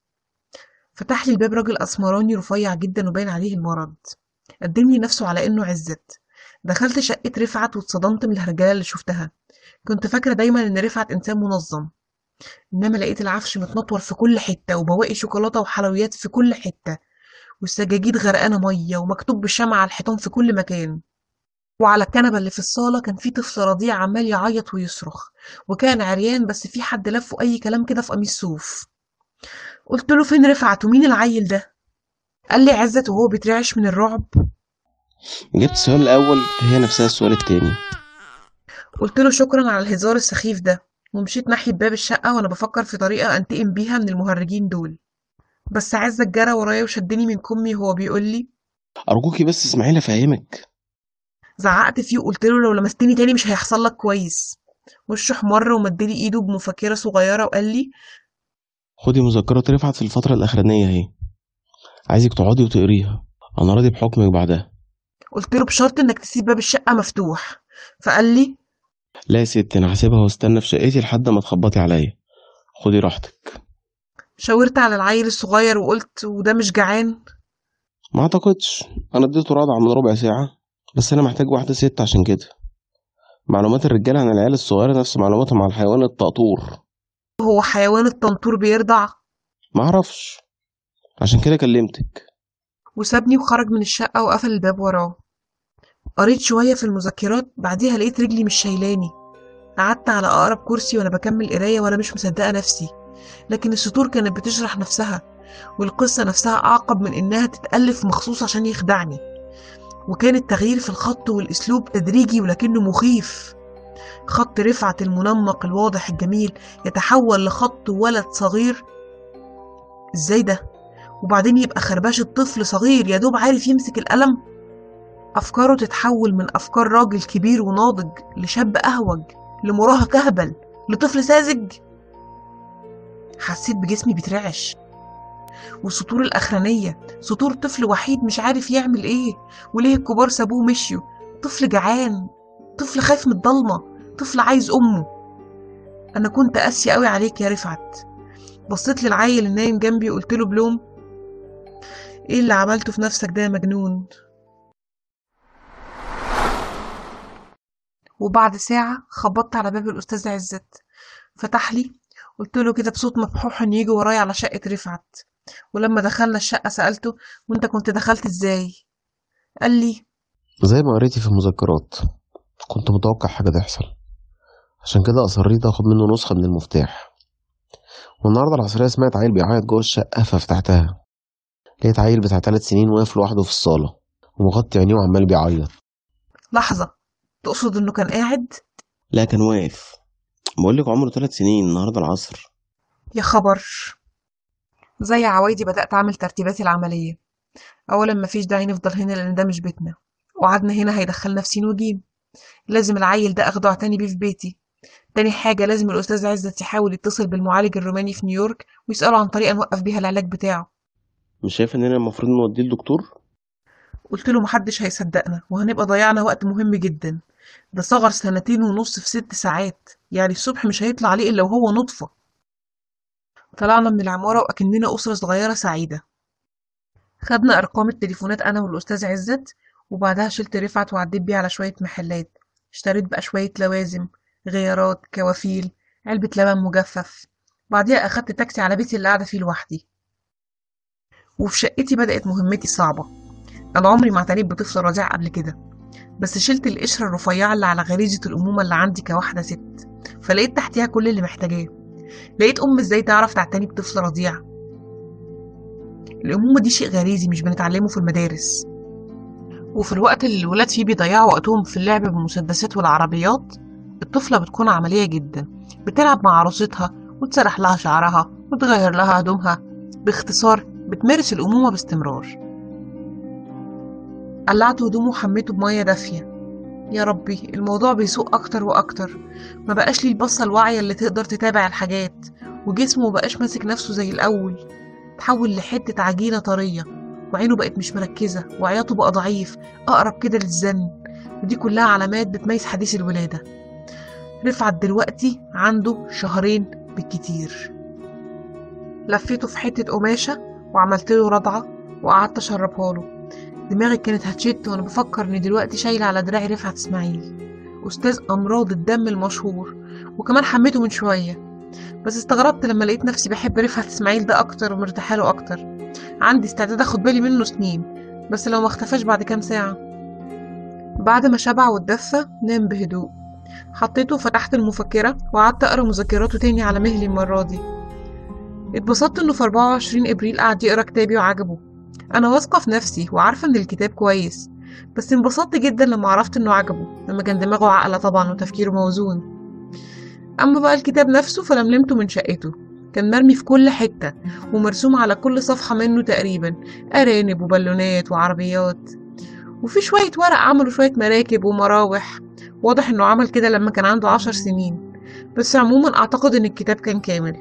فتح لي الباب راجل اسمراني رفيع جدا وباين عليه المرض قدم لي نفسه على انه عزت دخلت شقة رفعت واتصدمت من الهرجلة اللي شفتها كنت فاكرة دايما ان رفعت انسان منظم انما لقيت العفش متنطور في كل حتة وبواقي شوكولاتة وحلويات في كل حتة والسجاجيد غرقانة مية ومكتوب بالشمع على الحيطان في كل مكان وعلى الكنبة اللي في الصالة كان في طفل رضيع عمال يعيط ويصرخ وكان عريان بس في حد لفه أي كلام كده في قميص صوف قلت له فين رفعت ومين العيل ده قال لي عزت وهو بيترعش من الرعب جبت السؤال الأول هي نفسها السؤال التاني قلت له شكرا على الهزار السخيف ده ومشيت ناحية باب الشقة وأنا بفكر في طريقة أنتقم بيها من المهرجين دول بس عزت جرى ورايا وشدني من كمي وهو بيقول لي أرجوكي بس اسمعيني أفهمك زعقت فيه وقلت له لو لمستني تاني مش هيحصل لك كويس وشه احمر ومدلي ايده بمفكرة صغيرة وقال لي خدي مذكرات رفعت في الفترة الأخرانية أهي عايزك تقعدي وتقريها أنا راضي بحكمك بعدها قلت له بشرط انك تسيب باب الشقة مفتوح فقال لي لا يا ستي أنا هسيبها واستنى في شقتي لحد ما تخبطي عليا خدي راحتك شاورت على العيل الصغير وقلت وده مش جعان ما أعتقدش أنا اديته رضع من ربع ساعة بس أنا محتاج واحدة ست عشان كده معلومات الرجالة عن العيال الصغيرة نفس معلوماتهم عن الحيوان الطقطور هو حيوان الطنطور بيرضع معرفش عشان كده كلمتك وسابني وخرج من الشقة وقفل الباب وراه قريت شوية في المذكرات بعديها لقيت رجلي مش شايلاني قعدت على أقرب كرسي وأنا بكمل قراية وأنا مش مصدقة نفسي لكن السطور كانت بتشرح نفسها والقصة نفسها أعقب من إنها تتألف مخصوص عشان يخدعني وكان التغيير في الخط والأسلوب تدريجي ولكنه مخيف خط رفعت المنمق الواضح الجميل يتحول لخط ولد صغير ازاي ده وبعدين يبقى خرباشة طفل صغير يا دوب عارف يمسك القلم أفكاره تتحول من أفكار راجل كبير وناضج لشاب أهوج لمراهق أهبل لطفل ساذج حسيت بجسمي بيترعش والسطور الأخرانية سطور طفل وحيد مش عارف يعمل إيه وليه الكبار سابوه ومشيوا طفل جعان طفل خايف من الضلمة طفل عايز أمه أنا كنت قاسية أوي عليك يا رفعت بصيت للعيل اللي نايم جنبي وقلت له بلوم إيه اللي عملته في نفسك ده يا مجنون وبعد ساعة خبطت على باب الأستاذ عزت فتح لي قلت له كده بصوت مبحوح إن يجي ورايا على شقة رفعت ولما دخلنا الشقة سألته وانت كنت دخلت ازاي قال لي زي ما قريتي في المذكرات كنت متوقع حاجة تحصل عشان كده أصريت أخد منه نسخة من المفتاح والنهاردة العصرية سمعت عيل بيعيط جوه الشقة ففتحتها لقيت عيل بتاع تلات سنين واقف لوحده في الصالة ومغطي عينيه وعمال بيعيط لحظة تقصد انه كان قاعد لا كان واقف بقولك عمره تلات سنين النهاردة العصر يا خبر زي عوايدي بدأت أعمل ترتيباتي العملية أولا مفيش داعي نفضل هنا لأن ده مش بيتنا وقعدنا هنا هيدخلنا في سين وجيم لازم العيل ده أخده أعتني بيه في بيتي تاني حاجة لازم الأستاذ عزت يحاول يتصل بالمعالج الروماني في نيويورك ويسأله عن طريقة نوقف بيها العلاج بتاعه مش شايف إننا المفروض نوديه لدكتور؟ قلت له محدش هيصدقنا وهنبقى ضيعنا وقت مهم جدا ده صغر سنتين ونص في ست ساعات يعني الصبح مش هيطلع عليه إلا وهو نطفة طلعنا من العمارة وأكننا أسرة صغيرة سعيدة خدنا أرقام التليفونات أنا والأستاذ عزت وبعدها شلت رفعت وعديت بيه على شوية محلات اشتريت بقى شوية لوازم غيارات كوافيل علبة لبن مجفف بعديها أخدت تاكسي على بيتي اللي قاعدة فيه لوحدي وفي شقتي بدأت مهمتي الصعبة أنا عمري ما اعتنيت بطفل رضيع قبل كده بس شلت القشرة الرفيعة اللي على غريزة الأمومة اللي عندي كواحدة ست فلقيت تحتها كل اللي محتاجاه لقيت أم ازاي تعرف تعتني بطفل رضيع الأمومة دي شيء غريزي مش بنتعلمه في المدارس وفي الوقت اللي الولاد فيه بيضيعوا وقتهم في اللعب بالمسدسات والعربيات الطفلة بتكون عملية جدا بتلعب مع عروستها وتسرح لها شعرها وتغير لها هدومها باختصار بتمارس الأمومة باستمرار قلعت هدومه وحميته بمية دافية يا ربي الموضوع بيسوء أكتر وأكتر ما بقاش ليه البصة الواعية اللي تقدر تتابع الحاجات وجسمه مبقاش ماسك نفسه زي الأول تحول لحتة عجينة طرية وعينه بقت مش مركزة وعياطه بقى ضعيف أقرب كده للزن ودي كلها علامات بتميز حديث الولادة رفعت دلوقتي عنده شهرين بالكتير لفيته في حتة قماشة وعملت له رضعة وقعدت أشربها له دماغي كانت هتشت وأنا بفكر إني دلوقتي شايلة على دراعي رفعت إسماعيل أستاذ أمراض الدم المشهور وكمان حميته من شوية بس استغربت لما لقيت نفسي بحب رفعت إسماعيل ده أكتر ومرتاحة له أكتر عندي استعداد أخد بالي منه سنين بس لو ما اختفاش بعد كام ساعة بعد ما شبع واتدفى نام بهدوء حطيته وفتحت المفكرة وقعدت أقرأ مذكراته تاني على مهلي المرة دي اتبسطت إنه في 24 إبريل قعد يقرأ كتابي وعجبه أنا واثقة في نفسي وعارفة إن الكتاب كويس بس انبسطت جدا لما عرفت إنه عجبه لما كان دماغه عاقلة طبعا وتفكيره موزون أما بقى الكتاب نفسه فلملمته من شقته كان مرمي في كل حتة ومرسوم على كل صفحة منه تقريبا أرانب وبالونات وعربيات وفي شوية ورق عملوا شوية مراكب ومراوح واضح إنه عمل كده لما كان عنده عشر سنين بس عموما أعتقد إن الكتاب كان كامل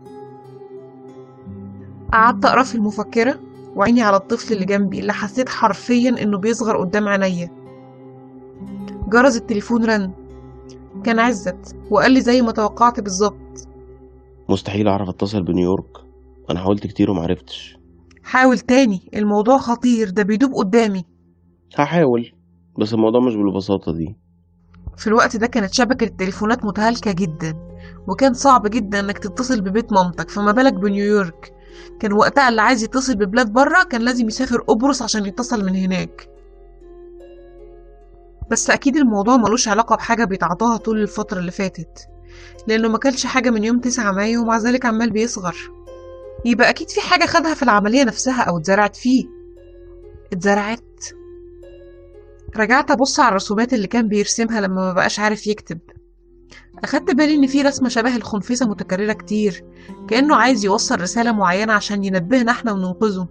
قعدت أقرأ في المفكرة وعيني على الطفل اللي جنبي اللي حسيت حرفيا إنه بيصغر قدام عينيا جرس التليفون رن كان عزت وقال لي زي ما توقعت بالظبط مستحيل أعرف أتصل بنيويورك أنا حاولت كتير ومعرفتش حاول تاني الموضوع خطير ده بيدوب قدامي هحاول بس الموضوع مش بالبساطة دي في الوقت ده كانت شبكة التليفونات متهالكة جدا وكان صعب جدا انك تتصل ببيت مامتك فما بالك بنيويورك كان وقتها اللي عايز يتصل ببلاد برا كان لازم يسافر قبرص عشان يتصل من هناك بس اكيد الموضوع ملوش علاقة بحاجة بيتعاطاها طول الفترة اللي فاتت لانه ما كانش حاجة من يوم 9 مايو ومع ذلك عمال بيصغر يبقى اكيد في حاجة خدها في العملية نفسها او اتزرعت فيه اتزرعت رجعت ابص على الرسومات اللي كان بيرسمها لما ما بقاش عارف يكتب اخدت بالي ان في رسمه شبه الخنفسه متكرره كتير كانه عايز يوصل رساله معينه عشان ينبهنا احنا وننقذه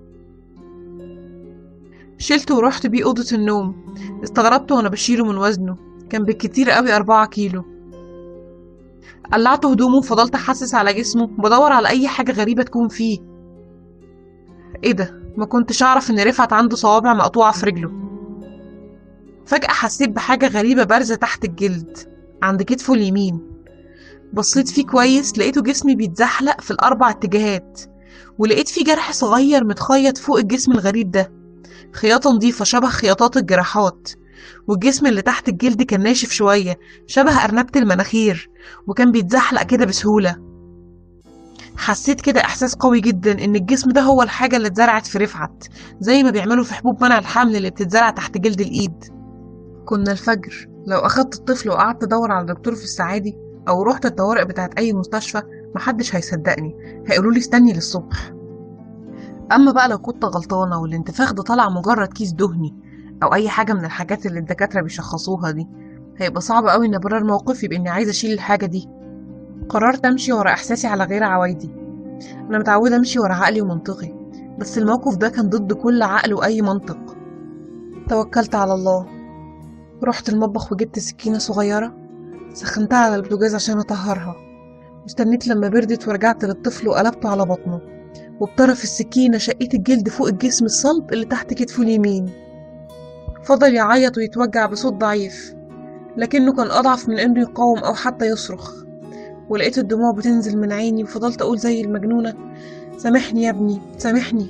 شلته ورحت بيه اوضه النوم استغربت وانا بشيله من وزنه كان بالكتير قوي أربعة كيلو قلعت هدومه وفضلت احسس على جسمه بدور على اي حاجه غريبه تكون فيه ايه ده ما كنتش اعرف ان رفعت عنده صوابع مقطوعه في رجله فجأة حسيت بحاجة غريبة بارزة تحت الجلد عند كتفه اليمين بصيت فيه كويس لقيته جسمي بيتزحلق في الأربع اتجاهات ولقيت فيه جرح صغير متخيط فوق الجسم الغريب ده خياطة نظيفة شبه خياطات الجراحات والجسم اللي تحت الجلد كان ناشف شوية شبه أرنبة المناخير وكان بيتزحلق كده بسهولة حسيت كده إحساس قوي جدا إن الجسم ده هو الحاجة اللي اتزرعت في رفعت زي ما بيعملوا في حبوب منع الحمل اللي بتتزرع تحت جلد الإيد كنا الفجر لو أخدت الطفل وقعدت أدور على دكتور في السعادي أو رحت الطوارئ بتاعت أي مستشفى محدش هيصدقني هيقولولي استني للصبح أما بقى لو كنت غلطانة والانتفاخ ده طلع مجرد كيس دهني أو أي حاجة من الحاجات اللي الدكاترة بيشخصوها دي هيبقى صعب قوي إن أبرر موقفي بإني عايزة أشيل الحاجة دي قررت أمشي ورا إحساسي على غير عوايدي أنا متعودة أمشي ورا عقلي ومنطقي بس الموقف ده كان ضد كل عقل وأي منطق توكلت على الله رحت المطبخ وجبت سكينة صغيرة سخنتها على البوتاجاز عشان أطهرها واستنيت لما بردت ورجعت للطفل وقلبته على بطنه وبطرف السكينة شقيت الجلد فوق الجسم الصلب اللي تحت كتفه اليمين فضل يعيط ويتوجع بصوت ضعيف لكنه كان أضعف من إنه يقاوم أو حتى يصرخ ولقيت الدموع بتنزل من عيني وفضلت أقول زي المجنونة سامحني يا ابني سامحني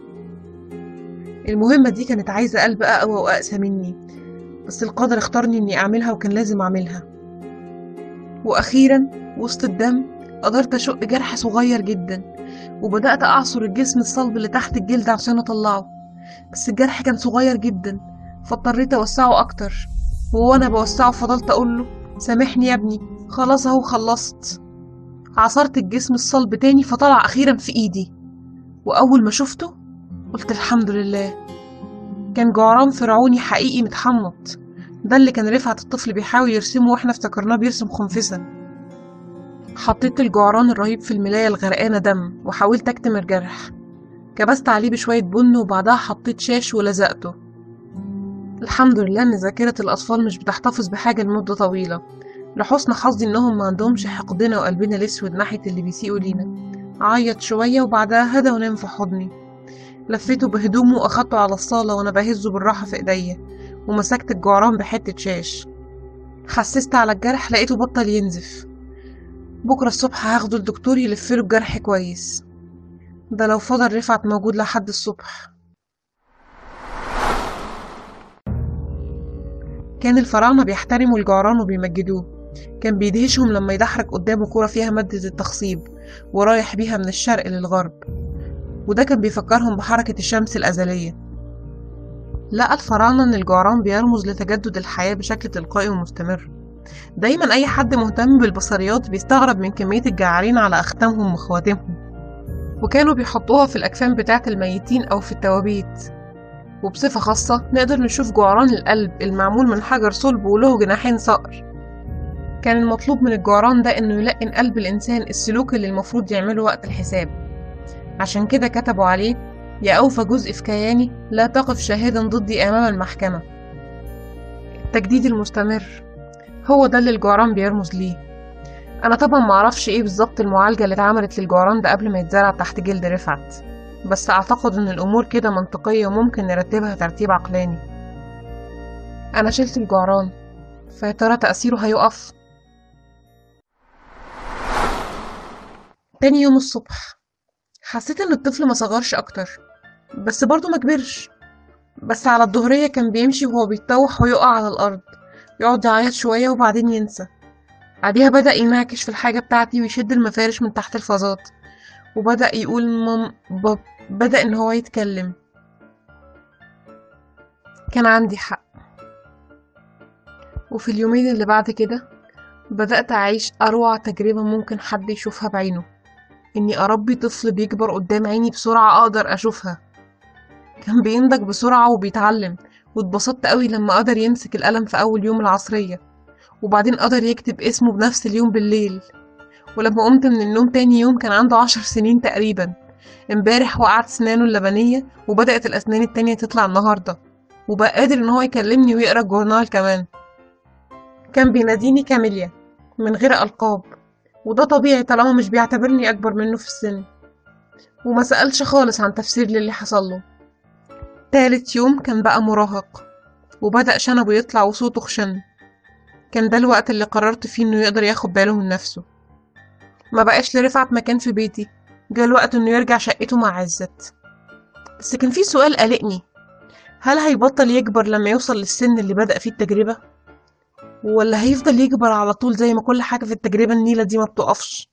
المهمة دي كانت عايزة قلب أقوى وأقسى مني بس القدر اختارني إني أعملها وكان لازم أعملها وأخيرا وسط الدم قدرت أشق جرح صغير جدا وبدأت أعصر الجسم الصلب اللي تحت الجلد عشان أطلعه بس الجرح كان صغير جدا فاضطريت أوسعه أكتر وأنا بوسعه فضلت أقوله سامحني يا ابني خلاص أهو خلصت عصرت الجسم الصلب تاني فطلع أخيرا في إيدي وأول ما شفته قلت الحمد لله كان جعران فرعوني حقيقي متحنط ده اللي كان رفعت الطفل بيحاول يرسمه واحنا افتكرناه بيرسم خنفسة حطيت الجعران الرهيب في الملاية الغرقانة دم وحاولت أكتم الجرح كبست عليه بشوية بن وبعدها حطيت شاش ولزقته الحمد لله إن ذاكرة الأطفال مش بتحتفظ بحاجة لمدة طويلة لحسن حظي إنهم ما عندهمش حقدنا وقلبنا الأسود ناحية اللي بيسيئوا لينا عيط شوية وبعدها هدى ونام في حضني لفيته بهدومه وأخدته على الصالة وأنا بهزه بالراحة في إيديا ومسكت الجعران بحتة شاش حسست على الجرح لقيته بطل ينزف بكرة الصبح هاخده الدكتور يلفله الجرح كويس ده لو فضل رفعت موجود لحد الصبح كان الفراعنة بيحترموا الجعران وبيمجدوه كان بيدهشهم لما يدحرج قدامه كورة فيها مادة التخصيب ورايح بيها من الشرق للغرب وده كان بيفكرهم بحركة الشمس الأزلية لقى الفراعنة إن الجعران بيرمز لتجدد الحياة بشكل تلقائي ومستمر دايما أي حد مهتم بالبصريات بيستغرب من كمية الجعارين على أختامهم وخواتمهم وكانوا بيحطوها في الأكفان بتاعة الميتين أو في التوابيت وبصفة خاصة نقدر نشوف جعران القلب المعمول من حجر صلب وله جناحين صقر كان المطلوب من الجعران ده إنه يلقن قلب الإنسان السلوك اللي المفروض يعمله وقت الحساب عشان كده كتبوا عليه يا أوفى جزء في كياني لا تقف شاهدا ضدي أمام المحكمة التجديد المستمر هو ده اللي الجعران بيرمز ليه أنا طبعا معرفش إيه بالظبط المعالجة اللي اتعملت للجعران ده قبل ما يتزرع تحت جلد رفعت بس أعتقد إن الأمور كده منطقية وممكن نرتبها ترتيب عقلاني أنا شلت الجعران فيا ترى تأثيره هيقف تاني يوم الصبح حسيت إن الطفل ما صغرش أكتر بس برضه ما كبرش بس على الظهرية كان بيمشي وهو بيتطوح ويقع على الأرض يقعد يعيط شوية وبعدين ينسى بعديها بدأ ينعكش في الحاجة بتاعتي ويشد المفارش من تحت الفازات وبدأ يقول مام باب بدأ إن هو يتكلم كان عندي حق وفي اليومين اللي بعد كده بدأت أعيش أروع تجربة ممكن حد يشوفها بعينه إني أربي طفل بيكبر قدام عيني بسرعة أقدر أشوفها كان بينضج بسرعة وبيتعلم واتبسطت قوي لما قدر يمسك القلم في أول يوم العصرية وبعدين قدر يكتب اسمه بنفس اليوم بالليل ولما قمت من النوم تاني يوم كان عنده عشر سنين تقريبا امبارح وقعت سنانه اللبنية وبدأت الأسنان التانية تطلع النهاردة وبقى قادر إن هو يكلمني ويقرا الجورنال كمان كان بيناديني كاميليا من غير ألقاب وده طبيعي طالما مش بيعتبرني أكبر منه في السن وما سألش خالص عن تفسير للي حصل له تالت يوم كان بقى مراهق وبدأ شنبه يطلع وصوته خشن كان ده الوقت اللي قررت فيه إنه يقدر ياخد باله من نفسه ما بقاش لرفعت مكان في بيتي جه الوقت إنه يرجع شقته مع عزت بس كان في سؤال قلقني هل هيبطل يكبر لما يوصل للسن اللي بدأ فيه التجربة؟ ولا هيفضل يكبر على طول زي ما كل حاجة في التجربة النيلة دي ما بتقفش؟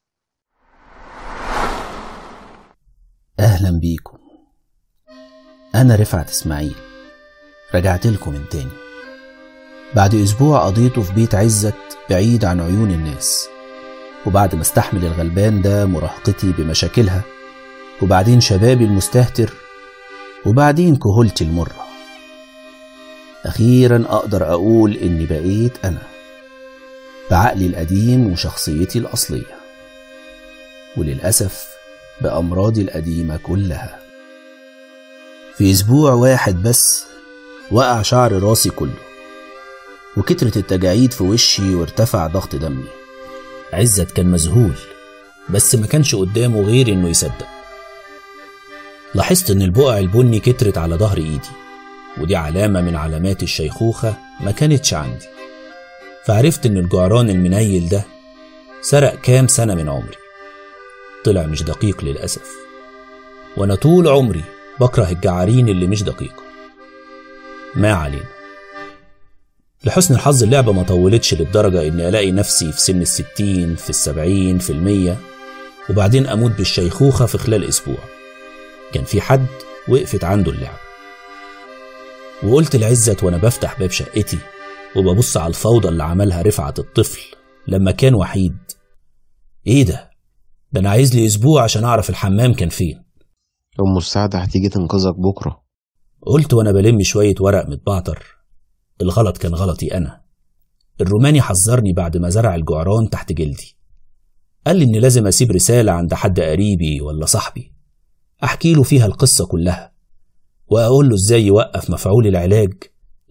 أهلا بيكم أنا رفعت إسماعيل رجعت لكم من تاني بعد أسبوع قضيته في بيت عزت بعيد عن عيون الناس وبعد ما استحمل الغلبان ده مراهقتي بمشاكلها وبعدين شبابي المستهتر وبعدين كهولتي المرة أخيرا أقدر أقول إني بقيت أنا بعقلي القديم وشخصيتي الأصلية وللأسف بأمراضي القديمة كلها في أسبوع واحد بس وقع شعر راسي كله وكترت التجاعيد في وشي وارتفع ضغط دمي عزت كان مذهول بس ما كانش قدامه غير انه يصدق لاحظت ان البقع البني كترت على ظهر ايدي ودي علامة من علامات الشيخوخة ما كانتش عندي فعرفت ان الجعران المنيل ده سرق كام سنة من عمري طلع مش دقيق للأسف وأنا طول عمري بكره الجعارين اللي مش دقيقة ما علينا لحسن الحظ اللعبة ما طولتش للدرجة إني ألاقي نفسي في سن الستين في السبعين في المية وبعدين أموت بالشيخوخة في خلال أسبوع كان في حد وقفت عنده اللعبة وقلت لعزت وأنا بفتح باب شقتي وببص على الفوضى اللي عملها رفعت الطفل لما كان وحيد إيه ده؟ ده أنا عايز لي أسبوع عشان أعرف الحمام كان فين أم السعدة هتيجي تنقذك بكرة قلت وأنا بلم شوية ورق متبعتر الغلط كان غلطي أنا الروماني حذرني بعد ما زرع الجعران تحت جلدي قال لي إني لازم أسيب رسالة عند حد قريبي ولا صاحبي أحكي له فيها القصة كلها وأقول له إزاي يوقف مفعول العلاج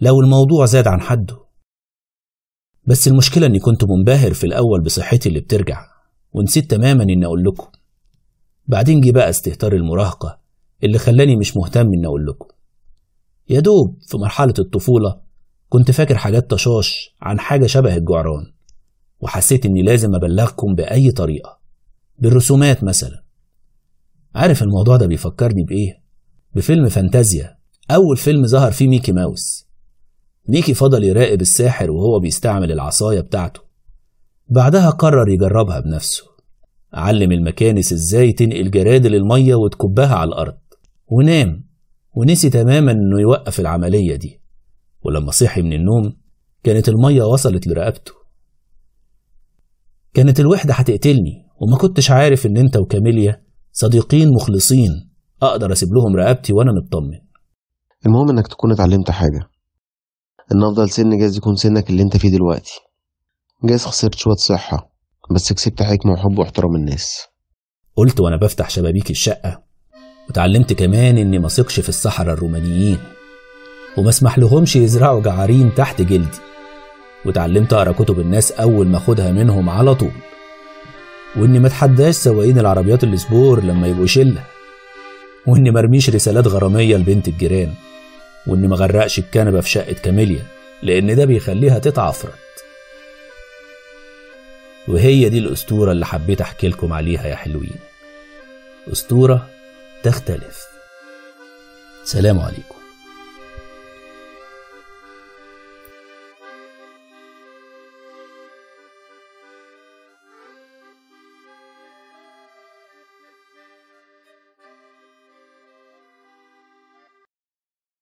لو الموضوع زاد عن حده بس المشكلة إني كنت منبهر في الأول بصحتي اللي بترجع ونسيت تماما إني أقول لكم بعدين جه بقى استهتار المراهقة اللي خلاني مش مهتم إني أقول لكم يا دوب في مرحلة الطفولة كنت فاكر حاجات طشاش عن حاجة شبه الجعران وحسيت إني لازم أبلغكم بأي طريقة بالرسومات مثلا عارف الموضوع ده بيفكرني بإيه؟ بفيلم فانتازيا أول فيلم ظهر فيه ميكي ماوس ميكي فضل يراقب الساحر وهو بيستعمل العصاية بتاعته بعدها قرر يجربها بنفسه علم المكانس ازاي تنقل جرادل المية وتكبها على الأرض ونام ونسي تماما انه يوقف العملية دي ولما صحي من النوم كانت المية وصلت لرقبته كانت الوحدة هتقتلني وما كنتش عارف ان انت وكاميليا صديقين مخلصين اقدر اسيب لهم رقبتي وانا مطمن المهم انك تكون اتعلمت حاجة ان افضل سن جايز يكون سنك اللي انت فيه دلوقتي جايز خسرت شوية صحة بس كسبت حكمة وحب واحترام الناس قلت وانا بفتح شبابيك الشقة وتعلمت كمان اني ما ثقش في السحرة الرومانيين وما اسمح لهمش يزرعوا جعارين تحت جلدي وتعلمت اقرا كتب الناس اول ما اخدها منهم على طول واني ما اتحداش سواقين العربيات السبور لما يبقوا شله واني مرميش رسالات غراميه لبنت الجيران واني ما غرقش الكنبه في شقه كاميليا لان ده بيخليها تتعفرت وهي دي الاسطوره اللي حبيت احكي لكم عليها يا حلوين اسطوره تختلف سلام عليكم